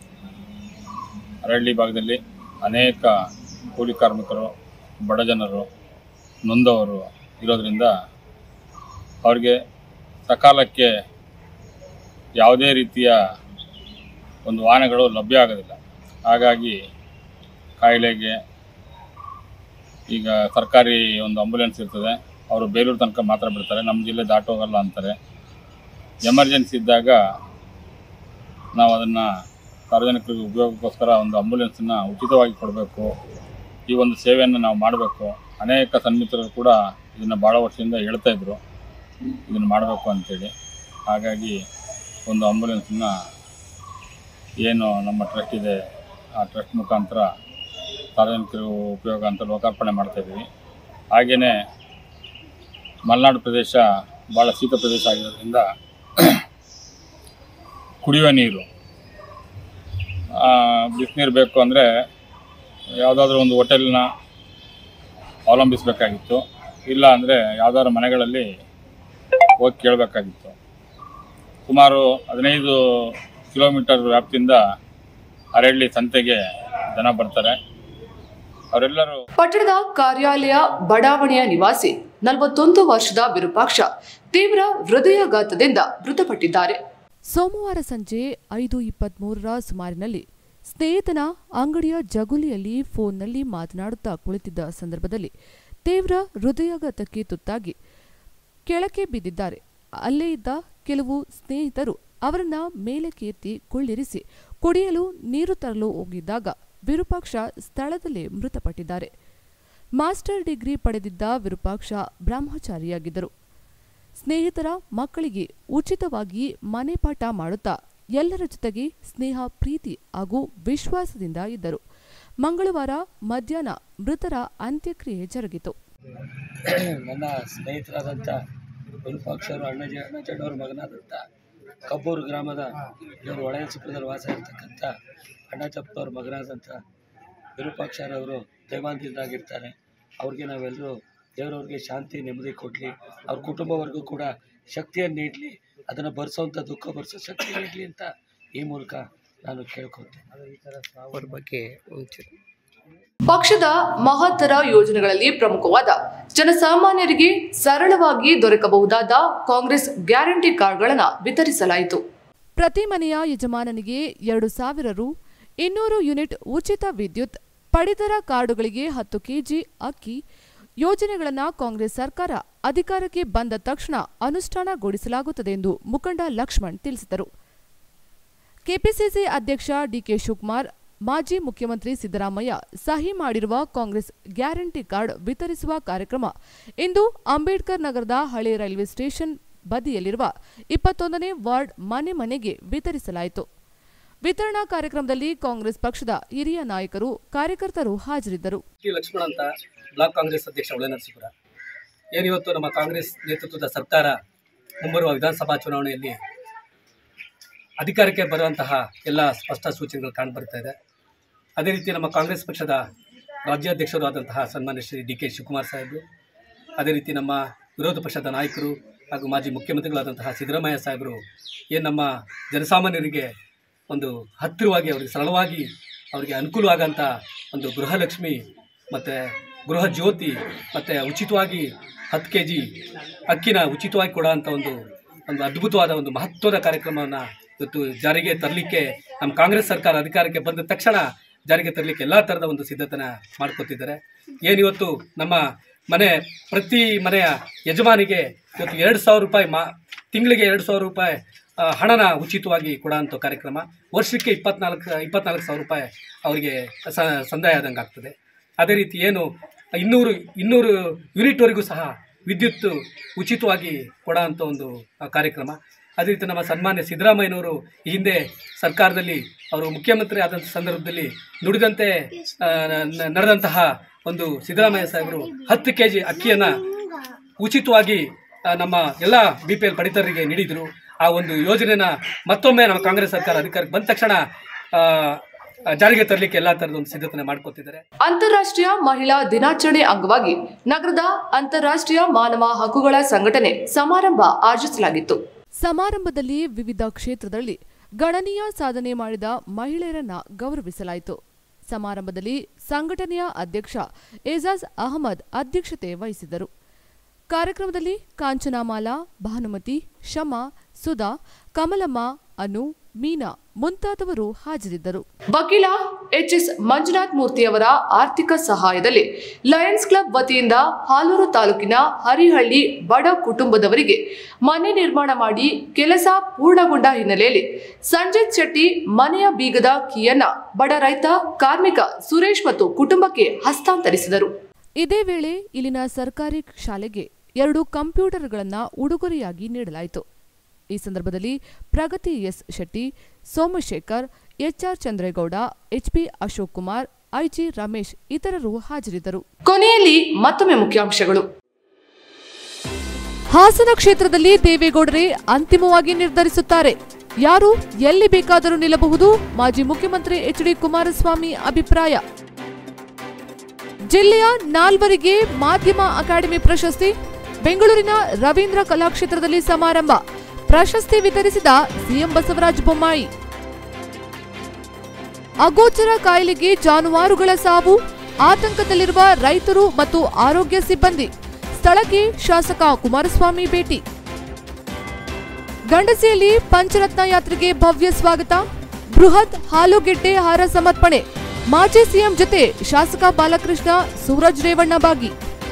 ಅರಳ್ಳಿ ಭಾಗದಲ್ಲಿ ಅನೇಕ ಕೂಲಿ ಕಾರ್ಮಿಕರು ಬಡ ಜನರು ನೊಂದವರು ಇರೋದರಿಂದ ಅವ್ರಿಗೆ ಸಕಾಲಕ್ಕೆ ಯಾವುದೇ ರೀತಿಯ ಒಂದು ವಾಹನಗಳು ಲಭ್ಯ ಆಗೋದಿಲ್ಲ ಹಾಗಾಗಿ ಕಾಯಿಲೆಗೆ ಈಗ ಸರ್ಕಾರಿ ಒಂದು ಆಂಬುಲೆನ್ಸ್ ಇರ್ತದೆ ಅವರು ಬೇಲೂರು ತನಕ ಮಾತ್ರ ಬಿಡ್ತಾರೆ ನಮ್ಮ ಜಿಲ್ಲೆ ದಾಟೋಗಲ್ಲ ಅಂತಾರೆ ಎಮರ್ಜೆನ್ಸಿ ಇದ್ದಾಗ ನಾವು ಅದನ್ನು ಸಾರ್ವಜನಿಕರಿಗೆ ಉಪಯೋಗಕ್ಕೋಸ್ಕರ ಒಂದು ಆಂಬುಲೆನ್ಸನ್ನು ಉಚಿತವಾಗಿ ಕೊಡಬೇಕು ಈ ಒಂದು ಸೇವೆಯನ್ನು ನಾವು ಮಾಡಬೇಕು ಅನೇಕ ಸನ್ಮಿತ್ರರು ಕೂಡ ಇದನ್ನು ಭಾಳ ವರ್ಷದಿಂದ ಹೇಳ್ತಾ ಇದ್ರು ಇದನ್ನು ಮಾಡಬೇಕು ಅಂತೇಳಿ ಹಾಗಾಗಿ ಒಂದು ಆಂಬುಲೆನ್ಸನ್ನು ಏನು ನಮ್ಮ ಟ್ರಸ್ಟ್ ಇದೆ ಆ ಟ್ರಸ್ಟ್ ಮುಖಾಂತರ ಸಾರ್ವಜನಿಕರು ಉಪಯೋಗ ಅಂತ ಲೋಕಾರ್ಪಣೆ ಮಾಡ್ತಾಯಿದ್ದೀವಿ ಹಾಗೆಯೇ ಮಲೆನಾಡು ಪ್ರದೇಶ ಭಾಳ ಶೀತ ಪ್ರದೇಶ ಆಗಿರೋದ್ರಿಂದ ಕುಡಿಯುವ ನೀರು ಬಿಸಿನೀರು ಬೇಕು ಅಂದರೆ ಯಾವುದಾದ್ರೂ ಒಂದು ಹೋಟೆಲ್ನ ಅವಲಂಬಿಸಬೇಕಾಗಿತ್ತು ಇಲ್ಲ ಅಂದರೆ ಯಾವುದಾದ್ರು ಮನೆಗಳಲ್ಲಿ ಹೋಗಿ ಕೇಳಬೇಕಾಗಿತ್ತು ಸುಮಾರು ಹದಿನೈದು ಕಿಲೋಮೀಟರ್ ವ್ಯಾಪ್ತಿಯಿಂದ ಅರಳ್ಳಿ ಸಂತೆಗೆ ಜನ ಬರ್ತಾರೆ ಅವರೆಲ್ಲರೂ
ಪಟ್ಟಣದ ಕಾರ್ಯಾಲಯ ಬಡಾವಣೆಯ ನಿವಾಸಿ ನಲವತ್ತೊಂದು ವರ್ಷದ ವಿರೂಪಾಕ್ಷ ತೀವ್ರ ಹೃದಯಾಘಾತದಿಂದ ಮೃತಪಟ್ಟಿದ್ದಾರೆ ಸೋಮವಾರ ಸಂಜೆ ಐದು ಇಪ್ಪತ್ಮೂರರ ಸುಮಾರಿನಲ್ಲಿ ಸ್ನೇಹಿತನ ಅಂಗಡಿಯ ಜಗುಲಿಯಲ್ಲಿ ಫೋನ್ನಲ್ಲಿ ಮಾತನಾಡುತ್ತಾ ಕುಳಿತಿದ್ದ ಸಂದರ್ಭದಲ್ಲಿ ತೀವ್ರ ಹೃದಯಾಘಾತಕ್ಕೆ ತುತ್ತಾಗಿ ಕೆಳಕ್ಕೆ ಬಿದ್ದಿದ್ದಾರೆ ಅಲ್ಲೇ ಇದ್ದ ಕೆಲವು ಸ್ನೇಹಿತರು ಅವರನ್ನ ಮೇಲಕ್ಕೆ ಎತ್ತಿ ಕುಳ್ಳಿರಿಸಿ ಕುಡಿಯಲು ನೀರು ತರಲು ಹೋಗಿದ್ದಾಗ ವಿರೂಪಾಕ್ಷ ಸ್ಥಳದಲ್ಲೇ ಮೃತಪಟ್ಟಿದ್ದಾರೆ ಮಾಸ್ಟರ್ ಡಿಗ್ರಿ ಪಡೆದಿದ್ದ ವಿರೂಪಾಕ್ಷ ಬ್ರಹ್ಮಚಾರಿಯಾಗಿದ್ದರು ಸ್ನೇಹಿತರ ಮಕ್ಕಳಿಗೆ ಉಚಿತವಾಗಿ ಮನೆ ಪಾಠ ಮಾಡುತ್ತಾ ಎಲ್ಲರ ಜೊತೆಗೆ ಸ್ನೇಹ ಪ್ರೀತಿ ಹಾಗೂ ವಿಶ್ವಾಸದಿಂದ ಇದ್ದರು ಮಂಗಳವಾರ ಮಧ್ಯಾಹ್ನ ಮೃತರ ಅಂತ್ಯಕ್ರಿಯೆ ಜರುಗಿತು
ನನ್ನ ಸ್ನೇಹಿತರಾದಂಥ ವಿರೂಪಾಕ್ಷರು ಅಣ್ಣಜ ಅಣ್ಣಜಣ್ಣವ್ರ ಮಗನಾದಂಥ ಕಬ್ಬೂರು ಗ್ರಾಮದ ಇವರು ಒಳಯನಸುಪುರದಲ್ಲಿ ವಾಸ ಇರತಕ್ಕಂಥ ಅಣ್ಣಚಪ್ಪನವ್ರ ಮಗನಾದಂಥ ವಿರೂಪಾಕ್ಷರವರು ದೇವಾಂತರಾಗಿರ್ತಾರೆ ಅವ್ರಿಗೆ ನಾವೆಲ್ಲರೂ ದೇವರವ್ರಿಗೆ ಶಾಂತಿ ನೆಮ್ಮದಿ ಕೊಡಲಿ ಅವ್ರ ಕುಟುಂಬವರೆಗೂ ಕೂಡ ಶಕ್ತಿಯನ್ನು ನೀಡಲಿ ಅದನ್ನು ಭರಿಸೋವಂಥ ದುಃಖ ಭರಿಸೋ ಶಕ್ತಿ ನೀಡಲಿ ಅಂತ ಈ ಮೂಲಕ ನಾನು ಕೇಳ್ಕೊತೀನಿ ಅವ್ರ ಬಗ್ಗೆ ಒಂಚೂರು
ಪಕ್ಷದ ಮಹತ್ತರ ಯೋಜನೆಗಳಲ್ಲಿ ಪ್ರಮುಖವಾದ ಜನಸಾಮಾನ್ಯರಿಗೆ ಸರಳವಾಗಿ ದೊರಕಬಹುದಾದ ಕಾಂಗ್ರೆಸ್ ಗ್ಯಾರಂಟಿ ಕಾರ್ಡ್ಗಳನ್ನು ವಿತರಿಸಲಾಯಿತು ಪ್ರತಿ ಮನೆಯ ಯಜಮಾನನಿಗೆ ಎರಡು ಸಾವಿರ ರು ಇನ್ನೂರು ಯೂನಿಟ್ ಉಚಿತ ವಿದ್ಯುತ್ ಪಡಿತರ ಕಾರ್ಡುಗಳಿಗೆ ಹತ್ತು ಕೆಜಿ ಅಕ್ಕಿ ಯೋಜನೆಗಳನ್ನು ಕಾಂಗ್ರೆಸ್ ಸರ್ಕಾರ ಅಧಿಕಾರಕ್ಕೆ ಬಂದ ತಕ್ಷಣ ಅನುಷ್ಠಾನಗೊಳಿಸಲಾಗುತ್ತದೆ ಎಂದು ಮುಖಂಡ ಲಕ್ಷ್ಮಣ್ ತಿಳಿಸಿದರು ಕೆಪಿಸಿಸಿ ಅಧ್ಯಕ್ಷ ಡಿಕೆ ಶಿವಕುಮಾರ್ ಮಾಜಿ ಮುಖ್ಯಮಂತ್ರಿ ಸಿದ್ದರಾಮಯ್ಯ ಸಹಿ ಮಾಡಿರುವ ಕಾಂಗ್ರೆಸ್ ಗ್ಯಾರಂಟಿ ಕಾರ್ಡ್ ವಿತರಿಸುವ ಕಾರ್ಯಕ್ರಮ ಇಂದು ಅಂಬೇಡ್ಕರ್ ನಗರದ ಹಳೆ ರೈಲ್ವೆ ಸ್ಟೇಷನ್ ಬದಿಯಲ್ಲಿರುವ ಇಪ್ಪತ್ತೊಂದನೇ ವಾರ್ಡ್ ಮನೆ ಮನೆಗೆ ವಿತರಿಸಲಾಯಿತು ವಿತರಣಾ ಕಾರ್ಯಕ್ರಮದಲ್ಲಿ ಕಾಂಗ್ರೆಸ್ ಪಕ್ಷದ ಹಿರಿಯ ನಾಯಕರು ಕಾರ್ಯಕರ್ತರು ಹಾಜರಿದ್ದರು
ಟಿ ಲಕ್ಷ್ಮಣ ಅಂತ ಬ್ಲಾಕ್ ಕಾಂಗ್ರೆಸ್ ಅಧ್ಯಕ್ಷ ಒಳನರಸೀಪುರ ಏನಿವತ್ತು ನಮ್ಮ ಕಾಂಗ್ರೆಸ್ ನೇತೃತ್ವದ ಸರ್ಕಾರ ಮುಂಬರುವ ವಿಧಾನಸಭಾ ಚುನಾವಣೆಯಲ್ಲಿ ಅಧಿಕಾರಕ್ಕೆ ಬರುವಂತಹ ಎಲ್ಲ ಸ್ಪಷ್ಟ ಸೂಚನೆಗಳು ಕಾಣ್ಬರ್ತಾ ಇದೆ ಅದೇ ರೀತಿ ನಮ್ಮ ಕಾಂಗ್ರೆಸ್ ಪಕ್ಷದ ರಾಜ್ಯಾಧ್ಯಕ್ಷರು ಆದಂತಹ ಸನ್ಮಾನ್ಯ ಶ್ರೀ ಡಿ ಕೆ ಶಿವಕುಮಾರ್ ಸಾಹೇಬರು ಅದೇ ರೀತಿ ನಮ್ಮ ವಿರೋಧ ಪಕ್ಷದ ನಾಯಕರು ಹಾಗೂ ಮಾಜಿ ಮುಖ್ಯಮಂತ್ರಿಗಳಾದಂತಹ ಸಿದ್ದರಾಮಯ್ಯ ಸಾಹೇಬರು ಏನು ನಮ್ಮ ಜನಸಾಮಾನ್ಯರಿಗೆ ಒಂದು ಹತ್ತಿರವಾಗಿ ಅವರಿಗೆ ಸರಳವಾಗಿ ಅವರಿಗೆ ಅನುಕೂಲವಾಗಂಥ ಒಂದು ಗೃಹಲಕ್ಷ್ಮಿ ಮತ್ತು ಗೃಹ ಜ್ಯೋತಿ ಮತ್ತು ಉಚಿತವಾಗಿ ಹತ್ತು ಕೆ ಜಿ ಅಕ್ಕಿನ ಉಚಿತವಾಗಿ ಕೊಡೋ ಅಂಥ ಒಂದು ಒಂದು ಅದ್ಭುತವಾದ ಒಂದು ಮಹತ್ವದ ಕಾರ್ಯಕ್ರಮವನ್ನು ಇವತ್ತು ಜಾರಿಗೆ ತರಲಿಕ್ಕೆ ನಮ್ಮ ಕಾಂಗ್ರೆಸ್ ಸರ್ಕಾರ ಅಧಿಕಾರಕ್ಕೆ ಬಂದ ತಕ್ಷಣ ಜಾರಿಗೆ ತರಲಿಕ್ಕೆ ಎಲ್ಲ ಥರದ ಒಂದು ಸಿದ್ಧತೆನ ಮಾಡ್ಕೊತಿದ್ದಾರೆ ಏನಿವತ್ತು ನಮ್ಮ ಮನೆ ಪ್ರತಿ ಮನೆಯ ಯಜಮಾನಿಗೆ ಇವತ್ತು ಎರಡು ಸಾವಿರ ರೂಪಾಯಿ ಮಾ ತಿಂಗಳಿಗೆ ಎರಡು ಸಾವಿರ ರೂಪಾಯಿ ಆ, ಹಣನ ಉಚಿತವಾಗಿ ಕೊಡೋಂಥ ಕಾರ್ಯಕ್ರಮ ವರ್ಷಕ್ಕೆ ಇಪ್ಪತ್ನಾಲ್ಕು ಇಪ್ಪತ್ನಾಲ್ಕು ಸಾವಿರ ರೂಪಾಯಿ ಅವರಿಗೆ ಸ ಸಂದಾಯ ಆದಂಗೆ ಆಗ್ತದೆ ಅದೇ ರೀತಿ ಏನು ಇನ್ನೂರು ಇನ್ನೂರು ಯೂನಿಟ್ವರೆಗೂ ಸಹ ವಿದ್ಯುತ್ ಉಚಿತವಾಗಿ ಕೊಡೋ ಅಂಥ ಒಂದು ಆ, ಕಾರ್ಯಕ್ರಮ ಅದೇ ರೀತಿ ನಮ್ಮ ಸನ್ಮಾನ್ಯ ಸಿದ್ದರಾಮಯ್ಯನವರು ಈ ಹಿಂದೆ ಸರ್ಕಾರದಲ್ಲಿ ಅವರು ಮುಖ್ಯಮಂತ್ರಿ ಆದಂಥ ಸಂದರ್ಭದಲ್ಲಿ ನುಡಿದಂತೆ ಆ, ನ- ನಡೆದಂತಹ ಒಂದು ಸಿದ್ದರಾಮಯ್ಯ ಸಾಹೇಬರು ಹತ್ತು ಕೆ ಜಿ ಅಕ್ಕಿಯನ್ನು ಉಚಿತವಾಗಿ ಆ, ನಮ್ಮ ಎಲ್ಲ ಬಿ ಪಿ ಎಲ್ ಪಡಿತರರಿಗೆ ನೀಡಿದರು ಆ ಒಂದು ಯೋಜನೆನ ಮತ್ತೊಮ್ಮೆ ನಮ್ಮ ಕಾಂಗ್ರೆಸ್ ಸರ್ಕಾರ ಅಧಿಕಾರಕ್ಕೆ ಬಂದ ತಕ್ಷಣ ಆ, ಜಾರಿಗೆ ತರಲಿಕ್ಕೆ ಎಲ್ಲ ಥರದ ಒಂದು ಸಿದ್ಧತೆ ಮಾಡ್ಕೊತಿದ್ದಾರೆ
ಅಂತಾರಾಷ್ಟ್ರೀಯ ಮಹಿಳಾ ದಿನಾಚರಣೆ ಅಂಗವಾಗಿ ನಗರದ ಅಂತಾರಾಷ್ಟ್ರೀಯ ಮಾನವ ಹಕ್ಕುಗಳ ಸಂಘಟನೆ ಸಮಾರಂಭ ಆಯೋಜಿಸಲಾಗಿತ್ತು ಸಮಾರಂಭದಲ್ಲಿ ವಿವಿಧ ಕ್ಷೇತ್ರದಲ್ಲಿ ಗಣನೀಯ ಸಾಧನೆ ಮಾಡಿದ ಮಹಿಳೆಯರನ್ನ ಗೌರವಿಸಲಾಯಿತು ಸಮಾರಂಭದಲ್ಲಿ ಸಂಘಟನೆಯ ಅಧ್ಯಕ್ಷ ಏಜಾಜ್ ಅಹಮದ್ ಅಧ್ಯಕ್ಷತೆ ವಹಿಸಿದ್ದರು ಕಾರ್ಯಕ್ರಮದಲ್ಲಿ ಕಾಂಚನಾಮಾಲಾ ಭಾನುಮತಿ ಶಮಾ ಸುಧಾ ಕಮಲಮ್ಮ ಅನು ಮೀನಾ ಮುಂತಾದವರು ಹಾಜರಿದ್ದರು ವಕೀಲ ಎಚ್ಎಸ್ ಮಂಜುನಾಥ್ ಮೂರ್ತಿಯವರ ಆರ್ಥಿಕ ಸಹಾಯದಲ್ಲಿ ಲಯನ್ಸ್ ಕ್ಲಬ್ ವತಿಯಿಂದ ಹಾಲೂರು ತಾಲೂಕಿನ ಹರಿಹಳ್ಳಿ ಬಡ ಕುಟುಂಬದವರಿಗೆ ಮನೆ ನಿರ್ಮಾಣ ಮಾಡಿ ಕೆಲಸ ಪೂರ್ಣಗೊಂಡ ಹಿನ್ನೆಲೆಯಲ್ಲಿ ಸಂಜಿತ್ ಶೆಟ್ಟಿ ಮನೆಯ ಬೀಗದ ಕೀಯನ್ನ ಬಡ ರೈತ ಕಾರ್ಮಿಕ ಸುರೇಶ್ ಮತ್ತು ಕುಟುಂಬಕ್ಕೆ ಹಸ್ತಾಂತರಿಸಿದರು ಇದೇ ವೇಳೆ ಇಲ್ಲಿನ ಸರ್ಕಾರಿ ಶಾಲೆಗೆ ಎರಡು ಕಂಪ್ಯೂಟರ್ಗಳನ್ನು ಉಡುಗೊರೆಯಾಗಿ ನೀಡಲಾಯಿತು ಈ ಸಂದರ್ಭದಲ್ಲಿ Pragathi S Shetty Somashekar HR Chandregowda HP Ashok Kumar IG Ramesh ಇತರರು ಹಾಜರಿದ್ದರು ಕೊನೆಯಲ್ಲಿ ಮತ್ತೊಮ್ಮೆ ಮುಖ್ಯಾಂಶಗಳು ಹಾಸನ ಕ್ಷೇತ್ರದಲ್ಲಿ ದೇವೇಗೌಡರೇ ಅಂತಿಮವಾಗಿ ನಿರ್ಧರಿಸುತ್ತಾರೆ ಯಾರು ಎಲ್ಲಿ ಬೇಕಾದರೂ ನಿಲ್ಲಬಹುದು ಮಾಜಿ ಮುಖ್ಯಮಂತ್ರಿ ಎಚ್ ಡಿ ಕುಮಾರಸ್ವಾಮಿ ಅಭಿಪ್ರಾಯ ಜಿಲ್ಲೆಯ ನಾಲ್ವರಿಗೆ ಮಾಧ್ಯಮ ಅಕಾಡೆಮಿ ಪ್ರಶಸ್ತಿ ಬೆಂಗಳೂರಿನ ರವೀಂದ್ರ ಕಲಾಕ್ಷೇತ್ರದಲ್ಲಿ ಸಮಾರಂಭ ಪ್ರಶಸ್ತಿ ವಿತರಿಸಿದ ಸಿಎಂ ಬಸವರಾಜ ಬೊಮ್ಮಾಯಿ ಅಗೋಚರ ಕಾಯಿಲೆಗೆ ಜಾನುವಾರುಗಳ ಸಾವು ಆತಂಕದಲ್ಲಿರುವ ರೈತರು ಮತ್ತು ಆರೋಗ್ಯ ಸಿಬ್ಬಂದಿ ಸ್ಥಳಕ್ಕೆ ಶಾಸಕ ಕುಮಾರಸ್ವಾಮಿ ಭೇಟಿ ಗಂಡಸಿಯಲ್ಲಿ ಪಂಚರತ್ನ ಯಾತ್ರೆಗೆ ಭವ್ಯ ಸ್ವಾಗತ ಬೃಹತ್ ಹಾಲುಗೆಡ್ಡೆ ಹಾರ ಸಮರ್ಪಣೆ ಮಾಜಿ ಸಿಎಂ ಜೊತೆ ಶಾಸಕ ಬಾಲಕೃಷ್ಣ ಸೂರಜ್ ರೇವಣ್ಣ ಭಾಗಿ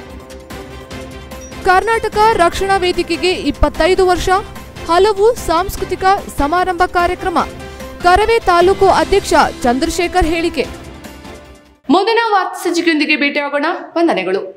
ಕರ್ನಾಟಕ ರಕ್ಷಣಾ ವೇದಿಕೆಗೆ ಇಪ್ಪತ್ತೈದು ವರ್ಷ ಹಲವು ಸಾಂಸ್ಕೃತಿಕ ಸಮಾರಂಭ ಕಾರ್ಯಕ್ರಮ ಕರವೇ ತಾಲೂಕು ಅಧ್ಯಕ್ಷ ಚಂದ್ರಶೇಖರ್ ಹೇಳಿಕೆ ಮುಂದಿನ ವಾರ್ತಾ ಸಂಚಿಕೆಯೊಂದಿಗೆ ಭೇಟಿಯಾಗೋಣ ವಂದನೆಗಳು